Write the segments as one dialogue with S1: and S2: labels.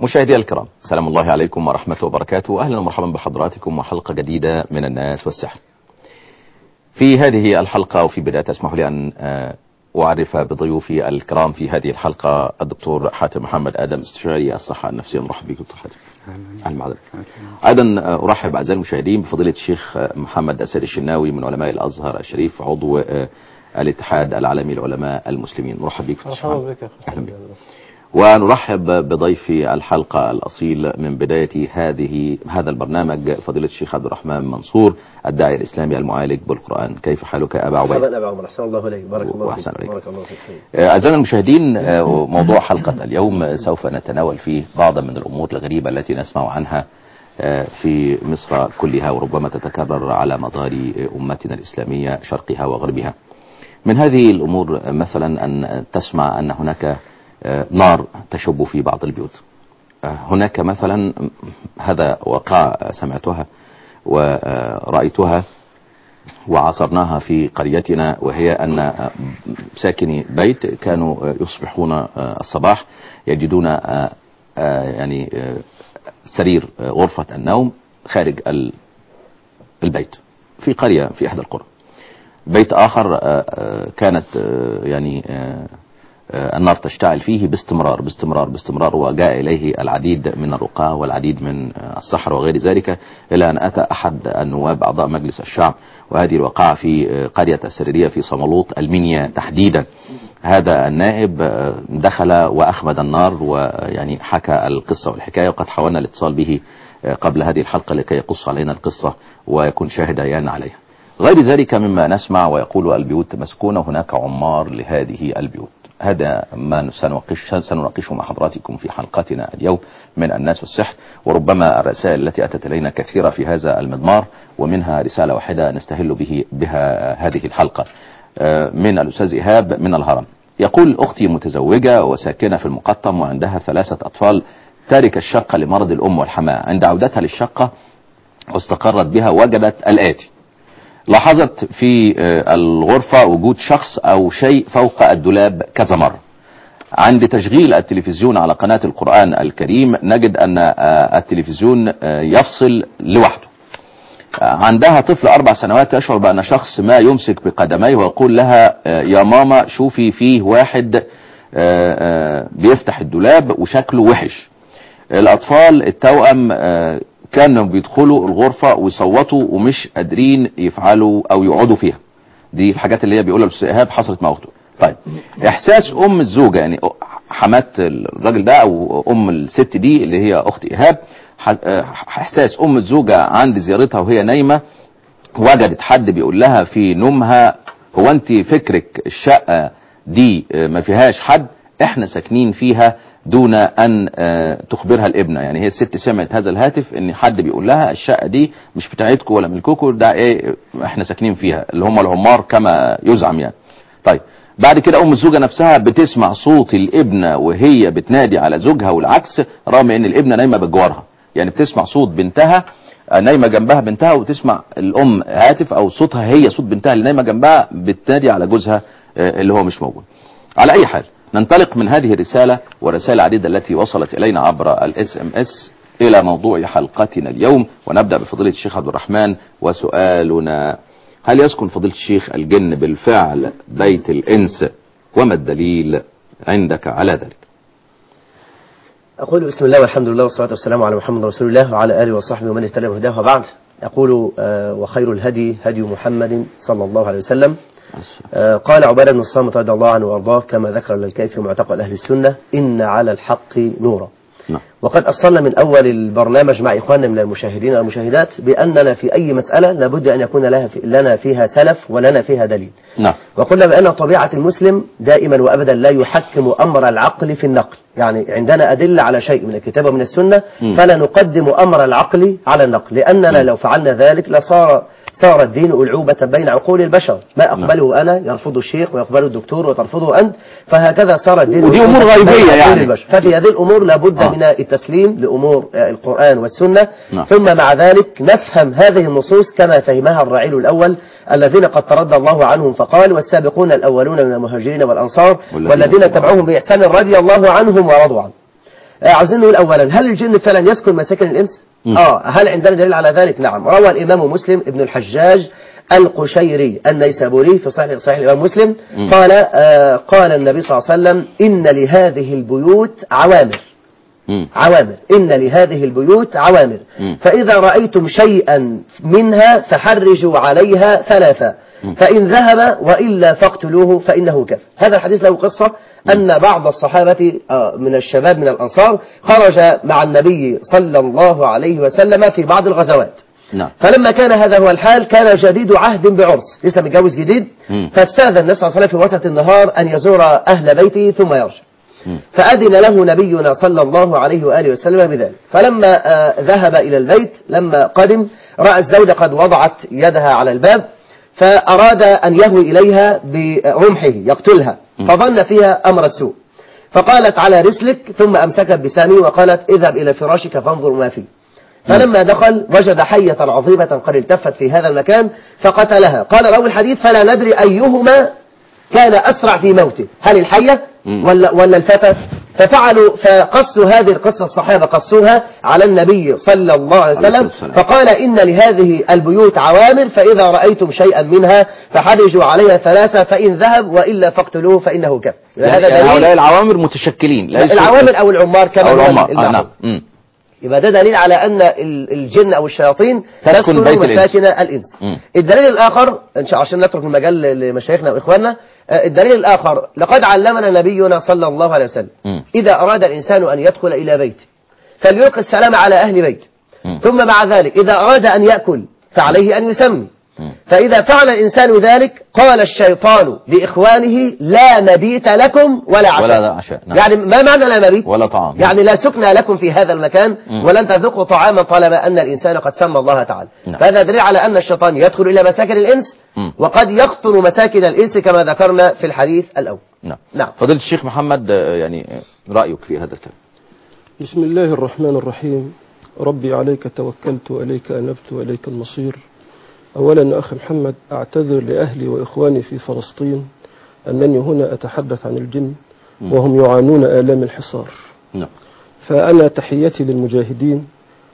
S1: مشاهدي الكرام سلام الله عليكم ورحمة وبركاته أهلا ومرحبا بحضراتكم وحلقة جديدة من الناس والسحر في هذه الحلقة وفي بداية اسمحوا لي أن أعرف بضيوفي الكرام في هذه الحلقة الدكتور حاتم محمد آدم استشاري الصحة النفسية مرحبا بك دكتور حاتم أهلا بحضرتك أيضا أرحب أعزائي المشاهدين بفضيلة الشيخ محمد أسد الشناوي من علماء الأزهر الشريف عضو الاتحاد العالمي للعلماء المسلمين مرحبا بك
S2: مرحبا بك
S1: أهلا بك ونرحب بضيف الحلقة الأصيل من بداية هذه هذا البرنامج فضيلة الشيخ عبد الرحمن منصور الداعي الإسلامي المعالج بالقرآن كيف حالك يا أبا عبيد
S3: مرحبا أبا عمر أحسن الله إليك بارك الله
S1: وأحسن
S3: فيك
S1: عليك.
S3: بارك الله فيك
S1: أعزائنا المشاهدين موضوع حلقة اليوم سوف نتناول فيه بعضا من الأمور الغريبة التي نسمع عنها في مصر كلها وربما تتكرر على مدار أمتنا الإسلامية شرقها وغربها من هذه الأمور مثلا أن تسمع أن هناك نار تشب في بعض البيوت هناك مثلا هذا وقع سمعتها ورأيتها وعاصرناها في قريتنا وهي أن ساكني بيت كانوا يصبحون الصباح يجدون يعني سرير غرفة النوم خارج البيت في قرية في إحدى القرى بيت آخر كانت يعني النار تشتعل فيه باستمرار باستمرار باستمرار وجاء إليه العديد من الرقاة والعديد من السحر وغير ذلك إلى أن أتى أحد النواب أعضاء مجلس الشعب وهذه الوقعة في قرية السريرية في صملوط المنيا تحديدا هذا النائب دخل وأخمد النار ويعني حكى القصة والحكاية وقد حاولنا الاتصال به قبل هذه الحلقة لكي يقص علينا القصة ويكون شاهد عيان عليها غير ذلك مما نسمع ويقول البيوت مسكونة هناك عمار لهذه البيوت هذا ما سنناقش سنناقشه مع حضراتكم في حلقتنا اليوم من الناس والسحر وربما الرسائل التي أتت إلينا كثيرة في هذا المضمار ومنها رسالة واحدة نستهل به بها هذه الحلقة من الأستاذ إيهاب من الهرم يقول أختي متزوجة وساكنة في المقطم وعندها ثلاثة أطفال تارك الشقة لمرض الأم والحماة عند عودتها للشقة واستقرت بها وجدت الآتي لاحظت في الغرفة وجود شخص أو شيء فوق الدولاب كذا مرة عند تشغيل التلفزيون على قناة القرآن الكريم نجد أن التلفزيون يفصل لوحده عندها طفل أربع سنوات تشعر بأن شخص ما يمسك بقدميه ويقول لها يا ماما شوفي فيه واحد بيفتح الدولاب وشكله وحش الأطفال التوأم كانوا بيدخلوا الغرفة ويصوتوا ومش قادرين يفعلوا او يقعدوا فيها دي الحاجات اللي هي بيقولها الاستاذ ايهاب حصلت مع اخته طيب احساس ام الزوجة يعني حمات الراجل ده او ام الست دي اللي هي اخت ايهاب احساس ام الزوجة عند زيارتها وهي نايمة وجدت حد بيقول لها في نومها هو انت فكرك الشقة دي ما فيهاش حد احنا ساكنين فيها دون ان تخبرها الابنه يعني هي الست سمعت هذا الهاتف ان حد بيقول لها الشقه دي مش بتاعتكم ولا ملككم ده ايه احنا ساكنين فيها اللي هم العمار كما يزعم يعني طيب بعد كده ام الزوجه نفسها بتسمع صوت الابنه وهي بتنادي على زوجها والعكس رغم ان الابنه نايمه بجوارها يعني بتسمع صوت بنتها نايمه جنبها بنتها وتسمع الام هاتف او صوتها هي صوت بنتها اللي نايمه جنبها بتنادي على جوزها اللي هو مش موجود على اي حال ننطلق من هذه الرسالة ورسائل عديدة التي وصلت إلينا عبر الاس ام اس إلى موضوع حلقتنا اليوم ونبدأ بفضيلة الشيخ عبد الرحمن وسؤالنا هل يسكن فضيلة الشيخ الجن بالفعل بيت الإنس وما الدليل عندك على ذلك
S3: أقول بسم الله والحمد لله والصلاة والسلام على محمد رسول الله وعلى آله وصحبه ومن اهتدى بهداه وبعد أقول آه وخير الهدي هدي محمد صلى الله عليه وسلم آه قال عبادة بن الصامت رضي الله عنه وارضاه كما ذكر للكيف معتقد أهل السنة إن على الحق نورا
S1: نعم.
S3: وقد أصلنا من أول البرنامج مع إخواننا من المشاهدين والمشاهدات بأننا في أي مسألة لابد أن يكون لها في لنا فيها سلف ولنا فيها دليل
S1: نعم
S3: وقلنا بأن طبيعة المسلم دائما وأبدا لا يحكم أمر العقل في النقل يعني عندنا أدلة على شيء من الكتاب ومن السنة فلا نقدم أمر العقل على النقل لأننا لو فعلنا ذلك لصار صار الدين ألعوبة بين عقول البشر ما أقبله أنا يرفضه الشيخ ويقبله الدكتور وترفضه أنت فهكذا صار الدين
S1: ودي
S3: ألعوبة
S1: أمور
S3: بين
S1: غيبية
S3: عقول
S1: يعني.
S3: البشر ففي هذه الأمور لابد
S1: آه.
S3: من التسليم لأمور آه، القرآن والسنة
S1: نعم.
S3: ثم مع ذلك نفهم هذه النصوص كما فهمها الرعيل الأول الذين قد ترضى الله عنهم فقال والسابقون الأولون من المهاجرين والأنصار
S1: والذين
S3: والذين
S1: اتبعوهم
S3: تبعوهم بإحسان رضي الله عنهم ورضوا عنه آه، عاوزين نقول اولا هل الجن فعلا يسكن مساكن الانس
S1: مم.
S3: اه هل عندنا دليل على ذلك نعم روى الامام مسلم ابن الحجاج القشيري النيسابوري في صحيح صحيح الامام مسلم
S1: مم.
S3: قال آه قال النبي صلى الله عليه وسلم ان لهذه البيوت عوامر
S1: مم.
S3: عوامر إن لهذه البيوت عوامر
S1: مم.
S3: فإذا رأيتم شيئا منها فحرجوا عليها ثلاثة فإن ذهب وإلا فاقتلوه فإنه كفر هذا الحديث له قصة أن بعض الصحابة آه، من الشباب من الأنصار خرج مع النبي صلى الله عليه وسلم في بعض الغزوات
S1: نعم
S3: فلما كان هذا هو الحال كان جديد عهد بعرس لسه متجوز جديد
S1: مم.
S3: فاستاذن النبي صلى الله عليه وسلم في وسط النهار أن يزور أهل بيته ثم يرجع
S1: مم.
S3: فأذن له نبينا صلى الله عليه وآله وسلم بذلك فلما آه، ذهب إلى البيت لما قدم رأى الزوجة قد وضعت يدها على الباب فأراد أن يهوي إليها برمحه يقتلها فظن فيها أمر السوء فقالت على رسلك ثم أمسكت بسامي وقالت اذهب إلى فراشك فانظر ما فيه فلما دخل وجد حية عظيمة قد التفت في هذا المكان فقتلها قال راوي الحديث فلا ندري أيهما كان أسرع في موته هل الحية
S1: مم.
S3: ولا, ولا الفتى ففعلوا فقصوا هذه القصة الصحابة قصوها على النبي صلى الله عليه
S1: عليه
S3: وسلم
S1: الصلاة والسلام.
S3: فقال إن لهذه البيوت عوامر فإذا رأيتم شيئا منها فحرجوا عليها ثلاثة فإن ذهب وإلا فاقتلوه فإنه كفر
S1: يعني
S3: هذا
S1: هؤلاء
S3: دليل
S1: العوامر متشكلين ليسوا-
S3: العوامل أو العمار كما
S1: أو
S3: هو
S1: العمار آه
S3: النحو.
S1: نعم مم.
S3: يبقى ده دليل على أن ال- الجن أو الشياطين
S1: تسكن
S3: تسكن
S1: بيت الإنس.
S3: مساكن الإنس
S1: مم.
S3: الدليل الآخر إن شاء عشان نترك المجال لمشايخنا وإخواننا آه، الدليل الآخر لقد علمنا نبينا صلى الله عليه وسلم
S1: مم.
S3: إذا أراد الإنسان أن يدخل إلى بيته فليلقي السلام على أهل بيته
S1: مم.
S3: ثم مع ذلك إذا أراد أن يأكل فعليه أن يسمي
S1: مم.
S3: فإذا فعل الإنسان ذلك قال الشيطان لإخوانه لا مبيت لكم ولا عشاء
S1: ولا عشاء نعم.
S3: يعني ما معنى لا مبيت
S1: ولا طعام
S3: يعني لا سكن لكم في هذا المكان
S1: مم.
S3: ولن تذوقوا طعاما طالما أن الإنسان قد سمى الله تعالى
S1: نعم.
S3: فهذا دليل على أن الشيطان يدخل إلى مساكن الإنس
S1: مم.
S3: وقد يقطن مساكن الإنس كما ذكرنا في الحديث الأول
S1: نعم
S3: نعم
S1: فضيلة الشيخ محمد آه، يعني آه، رأيك في هذا الكلام
S2: بسم الله الرحمن الرحيم ربي عليك توكلت وإليك أنبت وإليك المصير أولا يا أخي محمد أعتذر لأهلي وإخواني في فلسطين أنني هنا أتحدث عن الجن وهم يعانون آلام الحصار
S1: نعم
S2: فأنا تحيتي للمجاهدين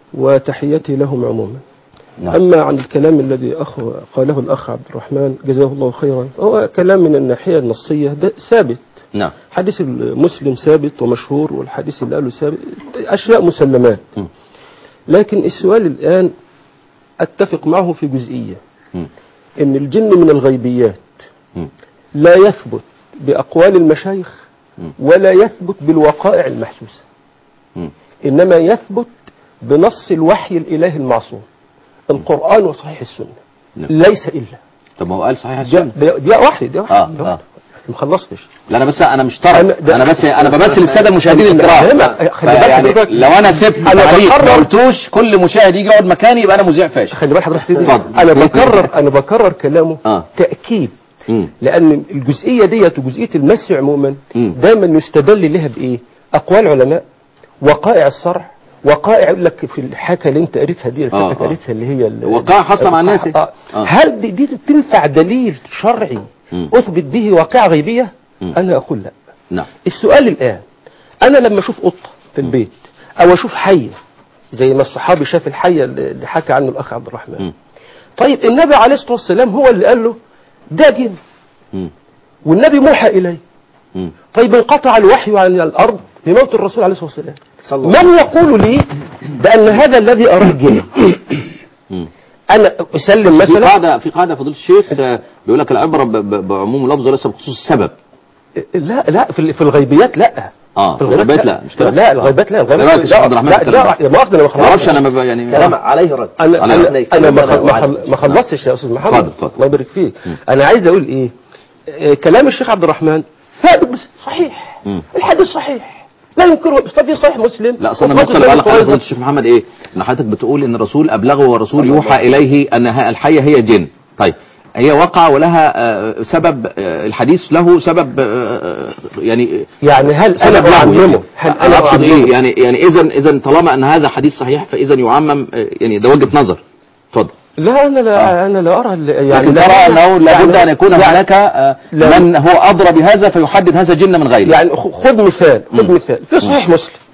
S2: وتحيتي لهم عموما
S1: نعم
S2: أما عن الكلام الذي أخ قاله الأخ عبد الرحمن جزاه الله خيرا هو كلام من الناحية النصية ده ثابت
S1: نعم
S2: حديث المسلم ثابت ومشهور والحديث اللي قاله ثابت أشياء مسلمات
S1: مم.
S2: لكن السؤال الآن أتفق معه في جزئية
S1: مم.
S2: إن الجن من الغيبيات
S1: مم.
S2: لا يثبت بأقوال المشايخ
S1: مم.
S2: ولا يثبت بالوقائع المحسوسة
S1: مم.
S2: إنما يثبت بنص الوحي الإلهي المعصوم القرآن وصحيح السنة
S1: نعم.
S2: ليس إلا
S1: طب ما هو قال صحيح
S2: دي,
S1: السنة
S2: دي, دي واحدة دي واحدة,
S1: آه،
S2: دي
S1: آه.
S2: واحدة. ما خلصتش
S1: لا انا بس انا مش طرف
S2: أنا- ده-
S1: انا بس انا بمثل الساده المشاهدين
S2: أنا
S1: الكرام
S2: فاهمك. خلي بالك
S1: يعني
S2: حضرتك.
S1: لو انا سبت
S2: أنا
S1: تعليق ما
S2: بقرر-
S1: قلتوش كل مشاهد يجي يقعد مكاني يبقى انا مذيع فاشل
S2: خلي بالك حضرتك سيدي
S1: اتفضل.
S2: انا بكرر انا بكرر كلامه
S1: آه.
S2: تاكيد
S1: مم.
S2: لان الجزئيه ديت وجزئيه المس عموما
S1: مم.
S2: دايما يستدل لها بايه اقوال علماء وقائع الصرع وقائع يقول لك في الحكى اللي انت قريتها دي اللي
S1: آه،
S2: حضرتك
S1: آه.
S2: قريتها اللي هي ال-
S1: وقائع حاصلة مع الناس.
S2: آه.
S1: آه.
S2: هل دي, دي تنفع دليل شرعي
S1: مم.
S2: اثبت به واقع غيبيه
S1: مم.
S2: انا اقول لا
S1: نعم
S2: السؤال الآن أنا لما أشوف قطة في البيت أو أشوف حية زي ما الصحابي شاف الحية اللي حكى عنه الأخ عبد الرحمن
S1: مم.
S2: طيب النبي عليه الصلاة والسلام هو اللي قال له ده جن
S1: مم.
S2: والنبي موحى إليه
S1: مم.
S2: طيب انقطع الوحي عن الأرض لموت الرسول عليه الصلاة والسلام
S3: صلى الله
S2: من يقول لي بأن هذا الذي أراه جن
S1: مم.
S2: أنا أسلم
S1: في
S2: مثلا
S1: قاعده في قاعده فضيله الشيخ آه، بيقول لك العبره ب- ب- بعموم اللفظ وليس بخصوص السبب
S2: لا لا في في الغيبيات لا
S1: اه في الغيبات لا مش كده
S2: لا الغيبات لا الغيبات
S1: دلوقتي الشيخ عبد الرحمن
S2: لا
S1: اتكلم.
S2: لا ما أقدر أنا ما
S1: ما اعرفش
S2: خلصتش.
S1: انا ما ب- يعني
S3: كلام عليه رد
S2: انا
S1: على
S2: انا,
S1: رأيك.
S2: أنا ما,
S3: كلام
S2: خل- ما,
S3: عليه.
S2: خل- ما خلصتش يا استاذ محمد
S1: اتفضل، اتفضل.
S2: الله يبارك فيك انا عايز اقول ايه آه، كلام الشيخ عبد الرحمن ثابت بس صحيح
S1: مم.
S2: الحديث صحيح لا ينكره بس في صحيح مسلم
S1: لا اصل انا
S2: وفي
S1: النقطه اللي
S2: صحيح
S1: قالها حضرتك
S2: البخاري.
S1: فضيله الشيخ محمد ايه ان حضرتك بتقول ان الرسول ابلغه والرسول يوحى اليه ان ها- الحيه هي جن طيب هي وقع ولها آه، سبب آه، الحديث له سبب آه، يعني
S2: يعني هل
S1: سبب
S2: انا
S1: له
S2: اعممه
S1: يعني.
S2: هل
S1: انا
S2: انا
S1: اقصد
S2: اعممه
S1: ايه يعني يعني اذا اذا طالما ان هذا حديث صحيح فاذا يعمم آه، يعني ده وجهه نظر اتفضل
S2: لا انا لا انا لا ارى ال- يعني
S1: لكن
S2: لا
S1: ترى
S2: أرى-
S1: انه لابد
S2: يعني-
S1: ان يكون
S2: يعني-
S1: هناك آه،
S2: لا.
S1: من هو ادرى بهذا فيحدد هذا جن من غيره
S2: يعني خ- خذ مثال خذ
S1: مم.
S2: مثال في صحيح مسلم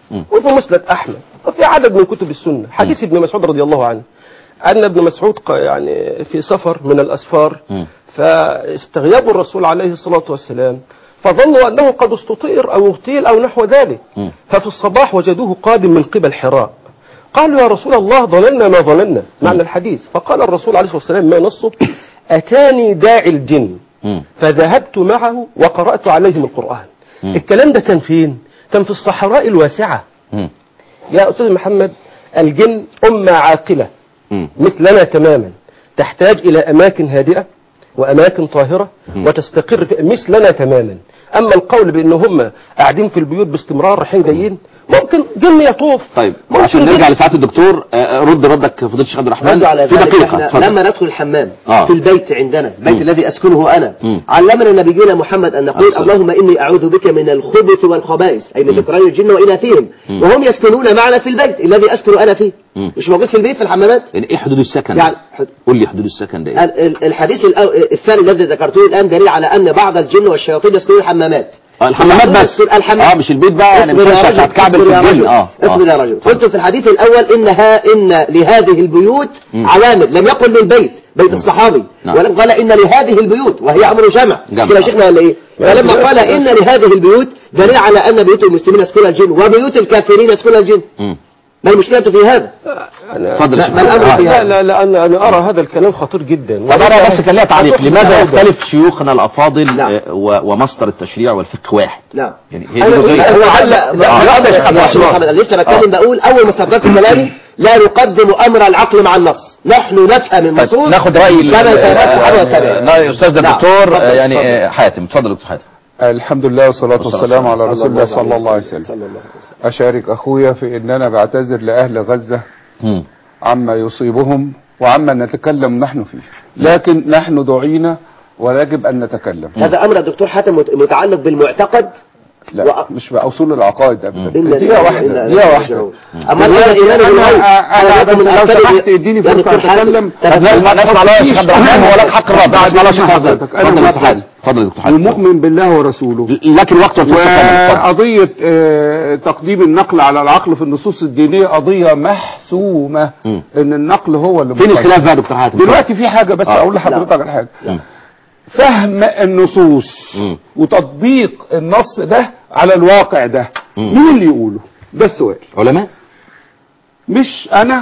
S1: مم.
S2: وفي مسند احمد وفي عدد من كتب السنه حديث ابن مسعود رضي الله عنه ان ابن مسعود ق- يعني في سفر من الاسفار
S1: مم.
S2: فاستغيبوا الرسول عليه الصلاه والسلام فظنوا انه قد استطير او اغتيل او نحو ذلك
S1: مم.
S2: ففي الصباح وجدوه قادم من قبل حراء قالوا يا رسول الله ظننا ما ظننا معنى الحديث فقال الرسول عليه الصلاه والسلام ما نصه اتاني داعي الجن
S1: مم.
S2: فذهبت معه وقرأت عليهم القرآن
S1: مم.
S2: الكلام ده كان فين كان في الصحراء الواسعة
S1: مم.
S2: يا أستاذ محمد الجن أمة عاقلة
S1: مم.
S2: مثلنا تماما تحتاج إلى أماكن هادئة وأماكن طاهرة وتستقر في مثلنا تماما أما القول بأن هم قاعدين في البيوت باستمرار رايحين جايين ممكن جن يطوف
S1: طيب
S2: ممكن
S1: عشان
S2: جن-
S1: نرجع لسعاده الدكتور آه، رد ردك فضيله الشيخ عبد الرحمن
S3: رد على
S1: في
S3: ذلك
S1: دقيقه
S3: احنا
S1: اتفضل.
S3: لما ندخل الحمام
S1: آه.
S3: في البيت عندنا البيت
S1: مم.
S3: الذي اسكنه انا
S1: مم.
S3: علمنا نبينا محمد ان نقول
S1: أحسن.
S3: اللهم اني اعوذ بك من الخبث والخبائث اي من ذكران الجن واناثهم وهم يسكنون معنا في البيت الذي اسكن انا فيه
S1: مم.
S3: مش موجود في البيت في الحمامات
S1: يعني ايه حدود السكن
S3: يعني حد-
S1: قول لي حدود السكن ده ايه
S3: ال- ال- الحديث الأو- الثاني الذي ذكرته الان دليل على ان بعض الجن والشياطين يسكنون الحمامات
S1: آه، الحمامات بس
S3: الحمام
S1: اه مش البيت بقى يعني مش
S3: اصبر يا
S1: انت
S3: رجل
S1: هتكعبل
S3: اصبر
S1: في
S3: يا
S1: الجن
S3: رجل
S1: اه
S3: اصبر يا
S1: آه.
S3: رجل قلت في الحديث الاول انها ان لهذه البيوت عوامل لم يقل للبيت بيت الصحابي
S1: نعم.
S3: ولكن قال ان لهذه البيوت وهي امر جمع
S1: جمع.
S3: كده يا شيخنا ولا ايه فلما قال ان لهذه البيوت دليل على ان بيوت المسلمين يسكنها الجن وبيوت الكافرين يسكنها الجن
S1: مم.
S3: ما المشكله في هذا
S2: أنا
S1: اتفضل يا
S3: لا،
S1: شيخ
S3: ما الأمر
S1: آه.
S3: في
S2: لا لا لا أنا, أنا أرى هذا الكلام خطير جدا
S1: طب انا بس كان ليا تعليق
S2: هتحدث
S1: لماذا
S2: عودة.
S1: يختلف شيوخنا الافاضل
S3: نعم.
S1: آه، و- ومصدر التشريع والفقه واحد
S3: نعم
S1: يعني هي
S2: أنا
S1: دي
S2: أقول-
S1: جزئيه
S2: أنا
S3: هو
S2: علق-
S3: لا
S2: لا،
S3: لا
S2: لا،
S3: لا
S2: يا
S3: يا
S2: شيخ
S3: شيخ محمد انا لسه بتكلم بقول اول ما استدركت كلامي لا نقدم امر العقل مع النص نحن نفهم النصوص
S1: طيب ناخد راي ال-
S3: كما يتبعه
S1: آه،
S3: ويتبعه.
S1: آه، استاذ
S3: نعم.
S1: الدكتور آه،
S3: اتفضل،
S1: يعني
S3: اتفضل.
S1: آه، حاتم اتفضل دكتور حاتم
S4: الحمد لله والصلاة والسلام على رسول الله صلى الله عليه
S3: صلى
S4: وسلم
S3: الله عليه وسلم
S4: أشارك أخويا في أن أنا بعتذر لأهل غزة
S1: مم.
S4: عما يصيبهم وعما نتكلم نحن فيه لكن نحن دعينا ويجب أن نتكلم
S3: هذا امر الدكتور حاتم مت- متعلق بالمعتقد
S4: لا
S3: وأ-
S4: مش بأصول العقائد أبدا
S3: إن-
S4: دقيقة
S3: إن-
S4: واحدة
S3: إن-
S4: دقيقة
S3: إن-
S4: واحدة
S3: اما الان الايمان
S4: أنا
S3: بالغيب
S4: أنا
S3: هذا
S4: بس
S3: من
S4: لو
S3: أركان
S4: سمحت
S3: ال-
S4: اديني
S3: يا
S4: فرصة
S3: دكتور حاتم،
S4: أتكلم
S3: تفضل.
S1: نسمع نسمع الله يا شيخ عبد الرحمن هو لك حق الرد
S4: بعد
S1: نسمع الله يا شيخ
S4: إذن
S1: حاتم
S4: حضرتك. أنا
S1: اتفضل يا دكتور
S4: موافق.
S1: حاتم اتفضل يا دكتور حاتم
S4: ومؤمن بالله ورسوله
S1: لكن الوقت والفرصه كمان اتفضل.
S4: وقضية آه، تقديم النقل على العقل في النصوص الدينية قضية محسومة
S1: مم.
S4: ان النقل هو اللي
S1: فين
S4: مقدم.
S1: الخلاف بقى يا دكتور حاتم
S4: دلوقتي في حاجة بس
S1: آه.
S4: اقول لحضرتك على حاجة
S1: مم.
S4: فهم النصوص
S1: مم.
S4: وتطبيق النص ده على الواقع ده
S1: مم.
S4: مين اللي يقوله ده السؤال
S1: علماء
S4: مش انا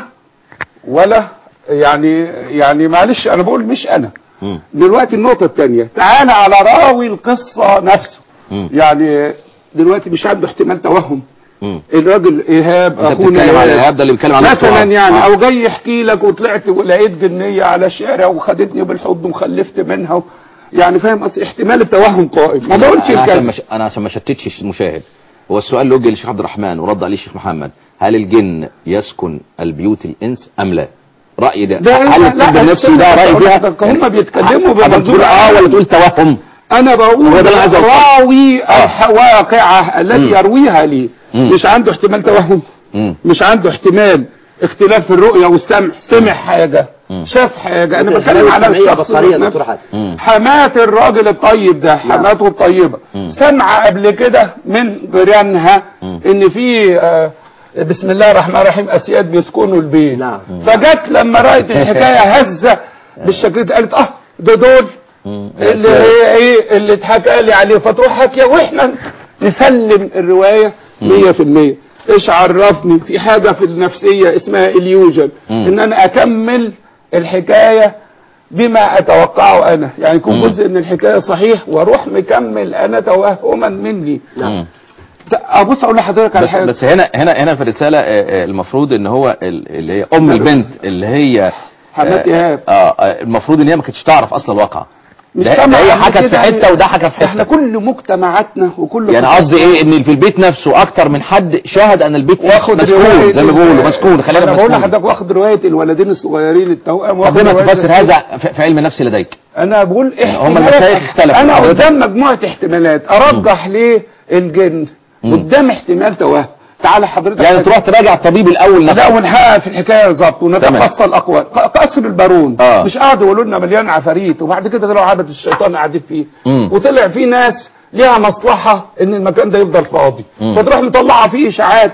S4: ولا يعني يعني معلش انا بقول مش انا
S1: مم.
S4: دلوقتي النقطة الثانية تعالى على راوي القصة نفسه
S1: مم.
S4: يعني دلوقتي مش عنده احتمال توهم
S1: مم.
S4: الراجل ايهاب
S1: انت
S4: اخونا
S1: بتتكلم على
S4: إيهاب.
S1: ايهاب ده اللي بيتكلم عن
S4: مثلا
S1: القرآن.
S4: يعني
S1: آه.
S4: او جاي يحكي لك وطلعت ولقيت جنيه على الشارع وخدتني بالحضن وخلفت منها و... يعني فاهم قصدي احتمال التوهم قائم ما بقولش
S1: انا عشان
S4: الكذب
S1: ما ش- انا عشان ما شتتش المشاهد هو السؤال اللي وجه للشيخ عبد الرحمن ورد عليه الشيخ محمد هل الجن يسكن البيوت الانس ام لا راي ده,
S4: ده
S1: هل
S4: لا،
S1: الطب النفسي ده راي فيها
S4: حضرتك هم بيتكلموا
S1: حضرتك
S4: بمنظور
S1: تقول اه
S4: عام.
S1: ولا تقول توهم
S4: انا بقول
S1: هو ده اللي عايز أوصله.
S4: راوي
S1: آه.
S4: الواقعة التي
S1: مم.
S4: يرويها لي
S1: مم.
S4: مش عنده احتمال توهم
S1: مم.
S4: مش عنده احتمال اختلاف في الرؤية والسمع سمع حاجة
S1: مم.
S4: شاف حاجة انا
S3: ممكن
S4: بتكلم على
S3: السمعية
S4: الشخص
S3: بصرية
S4: نفسه.
S3: دكتور حاتم.
S1: مم.
S4: حمات الراجل الطيب ده حماته الطيبة
S1: مم.
S4: سمع قبل كده من جيرانها
S1: مم.
S4: ان في آه، بسم الله الرحمن الرحيم اسياد بيسكنوا البيت
S3: نعم.
S4: فجت لما رأت الحكاية هزة بالشكل ده قالت اه ده دول
S1: مم.
S4: اللي هي ايه اللي اتحكى لي عليه فتروح حكيه واحنا نسلم الروايه 100% ايش عرفني في حاجه في النفسيه اسمها اليوجن
S1: مم.
S4: ان انا اكمل الحكايه بما اتوقعه انا يعني يكون
S1: مم.
S4: جزء من الحكايه صحيح واروح مكمل انا توهما مني
S1: مم.
S4: ابص اقول لحضرتك على
S1: بس
S4: حاجه
S1: بس هنا هنا هنا في الرساله آه، آه، المفروض ان هو ال- اللي هي ام البنت اللي هي
S4: حمات
S1: آه،
S4: إيهاب.
S1: اه آه، المفروض ان هي ما كانتش تعرف اصلا الواقع
S4: مش
S1: ده,
S4: سامع
S1: ده هي
S4: قبل
S1: حكت في
S4: كده
S1: حته
S4: يعني.
S1: وده حكى في
S4: احنا
S1: حته
S4: كل مجتمعاتنا وكل
S1: يعني قصدي ايه ان في البيت نفسه اكتر من حد شاهد ان البيت
S4: واخد
S1: مسكون
S4: رواية
S1: زي ما بيقولوا مسكون خلينا
S4: انا بقول
S1: مسكون
S4: لحضرتك واخد روايه الولدين الصغيرين التوأم واخد
S1: طب لما
S4: رواية
S1: تفسر
S4: الست.
S1: هذا في في علم النفس لديك
S4: انا بقول
S1: هم
S4: احتمالات
S1: المشايخ اختلفوا.
S4: انا
S1: حضرتك.
S4: قدام مجموعه احتمالات ارجح ليه الجن
S1: مم.
S4: قدام احتمال توهم تعالى حضرتك
S1: يعني تروح تراجع الطبيب الاول
S4: لا
S1: نفسه
S4: ونحقق في الحكايه بالظبط ونتفصل اقوال ق- قصر البارون
S1: آه.
S4: مش قعدوا يقولوا لنا مليان عفاريت وبعد كده طلعوا عبد الشيطان قاعدين فيه
S1: مم.
S4: وطلع في ناس ليها مصلحه ان المكان ده يفضل فاضي
S1: مم.
S4: فتروح مطلعه فيه اشاعات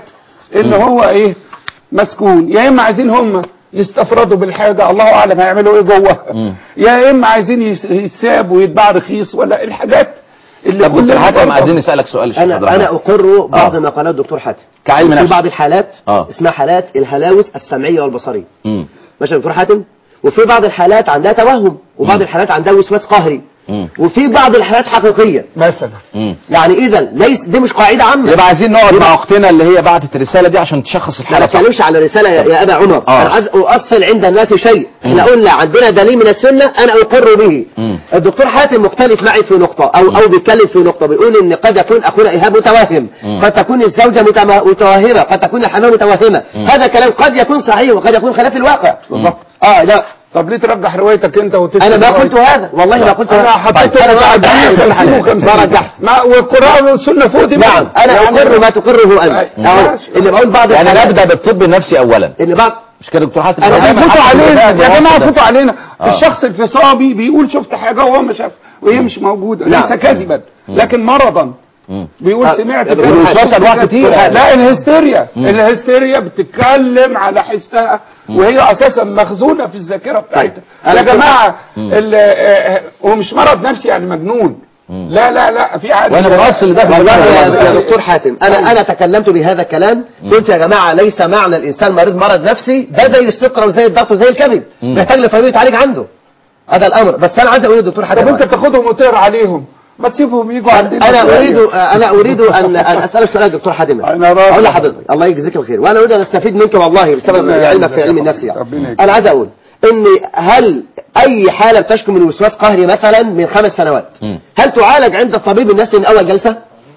S4: ان هو ايه مسكون يا اما عايزين هم يستفردوا بالحاجه الله اعلم هيعملوا ايه جوه يا اما عايزين يس- يتساب ويتباع رخيص ولا الحاجات اللي
S1: طب دكتور
S4: كلنا
S1: حاتم
S4: برضه-
S1: عايزين نسالك سؤال الشيخ عبد
S3: انا
S1: الرحمن.
S3: انا اقر بعض
S1: آه.
S3: ما قاله الدكتور حاتم
S1: كعلم
S3: في
S1: نفس
S3: بعض الحالات
S1: آه.
S3: اسمها حالات الهلاوس السمعيه والبصريه
S1: مم.
S3: ماشي يا دكتور حاتم وفي بعض الحالات عندها توهم وبعض الحالات عندها وسواس قهري
S1: مم.
S3: وفي بعض الحالات حقيقيه
S4: مثلا
S1: مم.
S3: يعني اذا ليس دي مش قاعده عامه
S1: يبقى عايزين نقعد مع اختنا اللي هي بعتت الرساله دي عشان تشخص
S3: ما
S1: الحاله صح
S3: بتكلمش على رسالة يا, يا أبا عمر
S1: آه.
S3: أنا عايز أؤصل عند الناس شيء احنا قلنا عندنا دليل من السنة أنا أقر به
S1: مم.
S3: الدكتور حاتم مختلف معي في نقطة أو أو بيتكلم في نقطة بيقول إن قد يكون أخونا إيهاب متوهم قد تكون الزوجة متم- متوهمة قد تكون الحمام متوهمة هذا كلام قد يكون صحيح وقد يكون خلاف الواقع اه لا
S4: طب ليه ترجح روايتك انت وتسمع
S3: أنا ما
S4: رواية-
S3: قلت هذا والله ما قلت
S4: انا
S3: هذا
S4: حطيت
S3: أنا ما رجحت ما رجحت
S4: ما والقران والسنه فوق دي
S3: نعم أنا
S4: يعني-
S3: أقر ما تقره أنت
S4: ماشي.
S3: أهو اللي بقول بعض
S1: يعني
S3: الحالات-
S1: نبدا بالطب النفسي اولا
S3: إن بعض
S1: مش كده دكتور حاتم
S3: أنا
S1: دايماً
S4: فوتوا
S1: حتى
S4: علينا
S1: البداية
S4: يا جماعه
S1: بالوصف ده.
S4: فوتوا علينا
S1: آه.
S4: الشخص الفصابي بيقول شفت حاجه وهو ما شاف وهي مش موجوده
S3: نعم.
S4: ليس كذبا لكن مرضا
S1: مم.
S4: بيقول
S3: آه،
S4: سمعت
S3: يا
S4: كذا.
S3: دكتور
S1: والوسواس أنواع كتير.
S4: لا الهستيريا الهستيريا بتتكلم على حسها وهي اساسا مخزونه في الذاكره بتاعتها
S3: أنا
S4: يا
S3: كنت-
S4: جماعه ال- آه، هو مش مرض نفسي يعني مجنون لا لا لا في حاجه
S1: وانا بوصل ده
S3: والله يا
S1: بالظبط.
S3: يا دكتور حاتم انا انا تكلمت بهذا الكلام قلت يا جماعه ليس معنى الانسان مريض مرض نفسي ده زي السكر وزي الضغط وزي الكبد محتاج لفريق يتعالج عنده هذا الامر بس انا عايز اقول للدكتور
S4: طب
S3: حاتم
S4: انت تاخدهم وتقرا عليهم ما تسيبهم يجوا عندنا
S3: انا
S4: شوية.
S3: اريد انا اريد ان ان اسالك سؤال يا دكتور حاتم
S4: أنا راضي.
S3: اقول لحضرتك الله يجزيك الخير وانا اريد ان استفيد منك والله بسبب
S4: ربنا
S3: علمك في
S4: يجزاك
S3: علم
S4: الله.
S3: النفس يعني
S4: ربنا يجزاك.
S3: انا عايز اقول ان هل اي حاله بتشكو من وسواس قهري مثلا من خمس سنوات
S1: مم.
S3: هل تعالج عند الطبيب النفسي من اول جلسه؟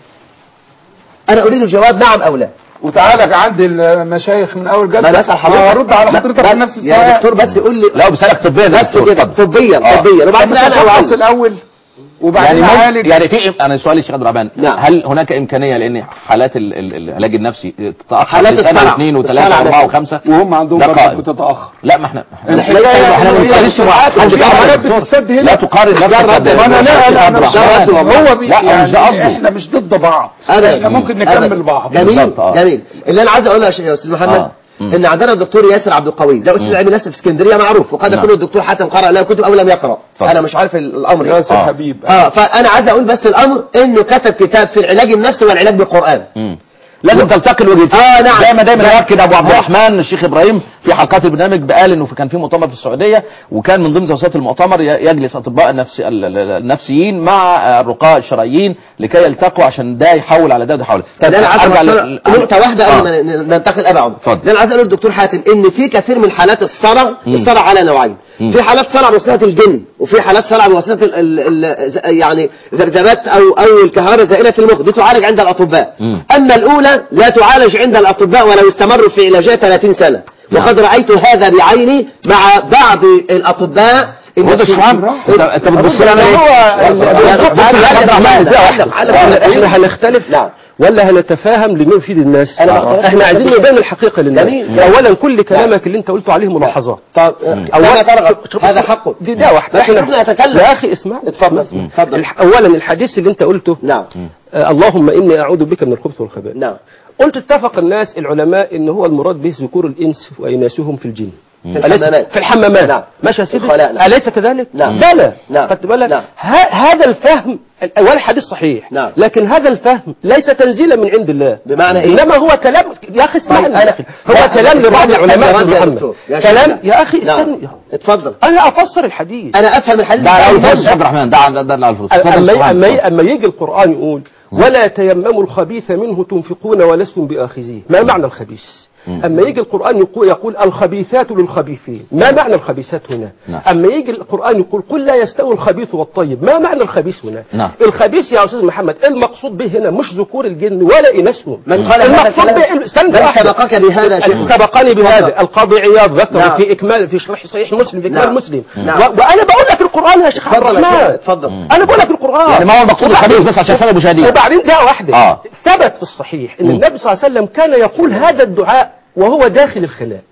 S3: انا اريد الجواب نعم او لا
S4: وتعالج عند المشايخ من اول جلسه
S3: ما انا اسال حضرتك
S4: ما هرد على
S3: ما-
S4: حضرتك
S3: ما-
S4: في نفس
S3: يا
S4: السؤال
S3: دكتور بس قول لي
S1: لا بسالك طبيا
S3: بس
S1: دكتور،
S3: كده
S1: اتفضل.
S3: طبيا
S1: آه.
S3: طبيا
S4: طب
S3: وبعدين انا
S4: تشخص
S3: أعالج.
S4: الاول
S1: يعني
S4: وبعدين
S1: ممكن
S4: اعالج
S1: يعني في انا سؤالي الشيخ عبد الرحمن
S3: نعم.
S1: هل هناك امكانيه لان حالات ال- ال- العلاج النفسي تتاخر
S3: حالات
S1: في سنه
S3: الصلع.
S1: واثنين
S3: الصلع
S1: وثلاثه واربعه
S3: مثلا.
S1: وخمسه
S4: وهم عندهم
S1: ده
S4: برضه
S1: قائم.
S4: بتتاخر
S1: لا ما احنا
S3: الحكاية
S1: احنا ما
S3: هي
S1: بنتكلمش مع
S3: السرعات
S1: حد
S3: وفي
S1: بيعمل
S3: حالات
S1: دكتور.
S4: بتستبدل.
S1: لا تقارن
S3: مش
S1: نفسك
S3: ده الرد.
S1: ب-
S4: ما انا لا
S1: بالشيخ
S4: لا
S1: عبد
S4: انا مش
S1: الرحمن.
S4: قصدي. هو بي
S1: لا
S4: يعني
S1: مش ده قصده
S4: احنا مش ضد بعض
S3: أبداً.
S4: احنا ممكن
S3: أبداً.
S4: نكمل بعض
S3: جميل
S1: بالظبط، آه.
S3: جميل اللي انا عايز اقوله يا شيخ- يا استاذ محمد
S1: آه. مم.
S3: ان عندنا الدكتور ياسر عبد القوي ده استاذ علم نفس في اسكندريه معروف وقد
S1: نعم.
S3: يكون الدكتور حاتم قرأ له كتب او لم يقرأ
S1: اتفضل.
S3: انا مش عارف ال- الامر ايه
S4: ياسر
S1: آه.
S4: حبيب
S3: اه فانا عايز اقول بس الامر انه كتب كتاب في العلاج النفسي والعلاج بالقران
S1: مم. لازم تلتقي الوجهتين
S3: آه، نعم.
S1: زي ما دايما
S3: نعم.
S1: يؤكد ابو عبد الرحمن الشيخ ابراهيم في حلقات البرنامج قال انه كان في مؤتمر في السعوديه وكان من ضمن توصيات المؤتمر ي- يجلس اطباء النفس ال- ال- النفسيين مع الرقاء الشرعيين لكي يلتقوا عشان ده يحول على ده وده يحول طيب
S3: ده انا عايز
S1: أرجع
S3: أوصل
S1: لل-
S3: نقطة واحدة
S1: آه.
S3: قبل ما ن- ننتقل أبا عمر
S1: اتفضل.
S3: ده انا عايز اقول للدكتور حاتم ان في كثير من حالات الصلع الصلع على نوعين
S1: مم.
S3: في حالات صلع بواسطة الجن وفي حالات صلع بواسطة ال ال ال ز- يعني ذبذبات او او الكهرباء الزائلة في المخ دي تعالج عند الاطباء
S1: مم.
S3: اما الاولى لا تعالج عند الاطباء ولو استمروا في علاجها 30 سنة
S1: نعم.
S3: وقد رأيت هذا بعيني مع بعض الاطباء
S1: وده شحام انت انت بتبص لي انا
S3: هو
S1: ايه
S3: ال-
S1: بص
S3: ال-
S1: لي على عبد الرحمن ده واحده
S2: احنا هنختلف
S3: نعم.
S2: ولا هنتفاهم لمين يفيد الناس
S3: أنا ما اختلفتش.
S2: احنا عايزين نبين الحقيقه للناس
S3: جميل.
S2: اولا كل كلامك اللي انت قلته عليه ملاحظات
S3: طب
S2: اولا
S3: أنا ترغب
S2: شوف-
S3: هذا
S2: شوف-
S3: حقه
S2: دي ده واحده
S3: لكن احنا نتكلم
S2: يا اخي اسمع
S3: اتفضل
S2: اسمع.
S3: اتفضل
S2: الح- اولا الحديث اللي انت قلته
S3: نعم
S2: آه اللهم اني اعوذ بك من الخبث والخبائث
S3: نعم
S2: قلت اتفق الناس العلماء ان هو المراد به ذكور الانس واناثهم في الجن
S3: في
S2: أليس-
S3: الحمامات
S2: في الحمامات
S3: نعم.
S2: ماشي يا سيدي
S3: الخلاء، نعم.
S2: اليس كذلك
S3: نعم.
S2: بلى
S3: نعم.
S2: خدت بالك
S3: نعم.
S2: ه- هذا الفهم اولا الحديث صحيح
S3: نعم.
S2: لكن هذا الفهم ليس تنزيلا من عند الله
S3: بمعنى إيه؟
S2: انما هو كلام يا اخي اسمعني
S3: طيب،
S2: يا
S3: أنا-
S2: أخي. هو
S3: لا،
S2: كلام
S3: أنا-
S2: لبعض
S3: أنا-
S2: العلماء
S3: أنا
S2: في
S3: رد يا
S2: محمد
S3: دكتور. يا
S2: كلام
S3: شيخ.
S2: يا اخي
S3: نعم.
S2: استنى
S3: اتفضل
S2: انا افسر الحديث
S3: انا افهم الحديث
S1: ده على
S3: بتاعي
S1: الفلوس
S3: منه.
S1: عبد الرحمن ده على ده على الفلوس اتفضل
S2: أما
S1: سبحان
S2: أما
S1: الله.
S2: أما يجي القرآن يقول ولا تيمموا الخبيث منه تنفقون ولستم بآخذيه ما معنى الخبيث أما يجي القرآن يقول, يقول الخبيثات للخبيثين ما معنى الخبيثات هنا
S1: نعم.
S2: أما يجي القرآن يقول قل لا يستوي الخبيث والطيب ما معنى الخبيث هنا
S1: نعم.
S2: الخبيث يا أستاذ محمد المقصود به هنا مش ذكور الجن ولا إناثهم
S3: من قال هذا
S2: المقصود
S3: الكلام؟
S2: به استنى
S3: من
S2: واحدة.
S3: سبقك بهذا يا شيخ؟
S2: سبقني بهذا
S3: تفضل.
S2: القاضي عياض ذكر
S3: نعم.
S2: في إكمال في شرح صحيح مسلم في إكمال
S3: نعم.
S2: مسلم
S3: نعم.
S2: و- وأنا بقول لك القرآن يا شيخ عبد
S3: اتفضل يا شيخ،
S2: الرحمن
S3: اتفضل
S2: انا بقول لك القران
S1: يعني ما هو المقصود الخبيث بس عشان الساده المشاهدين
S2: وبعدين ده واحده
S1: آه.
S2: ثبت في الصحيح ان النبي صلى الله عليه وسلم كان يقول هذا الدعاء وهو داخل الخلاء
S1: مم.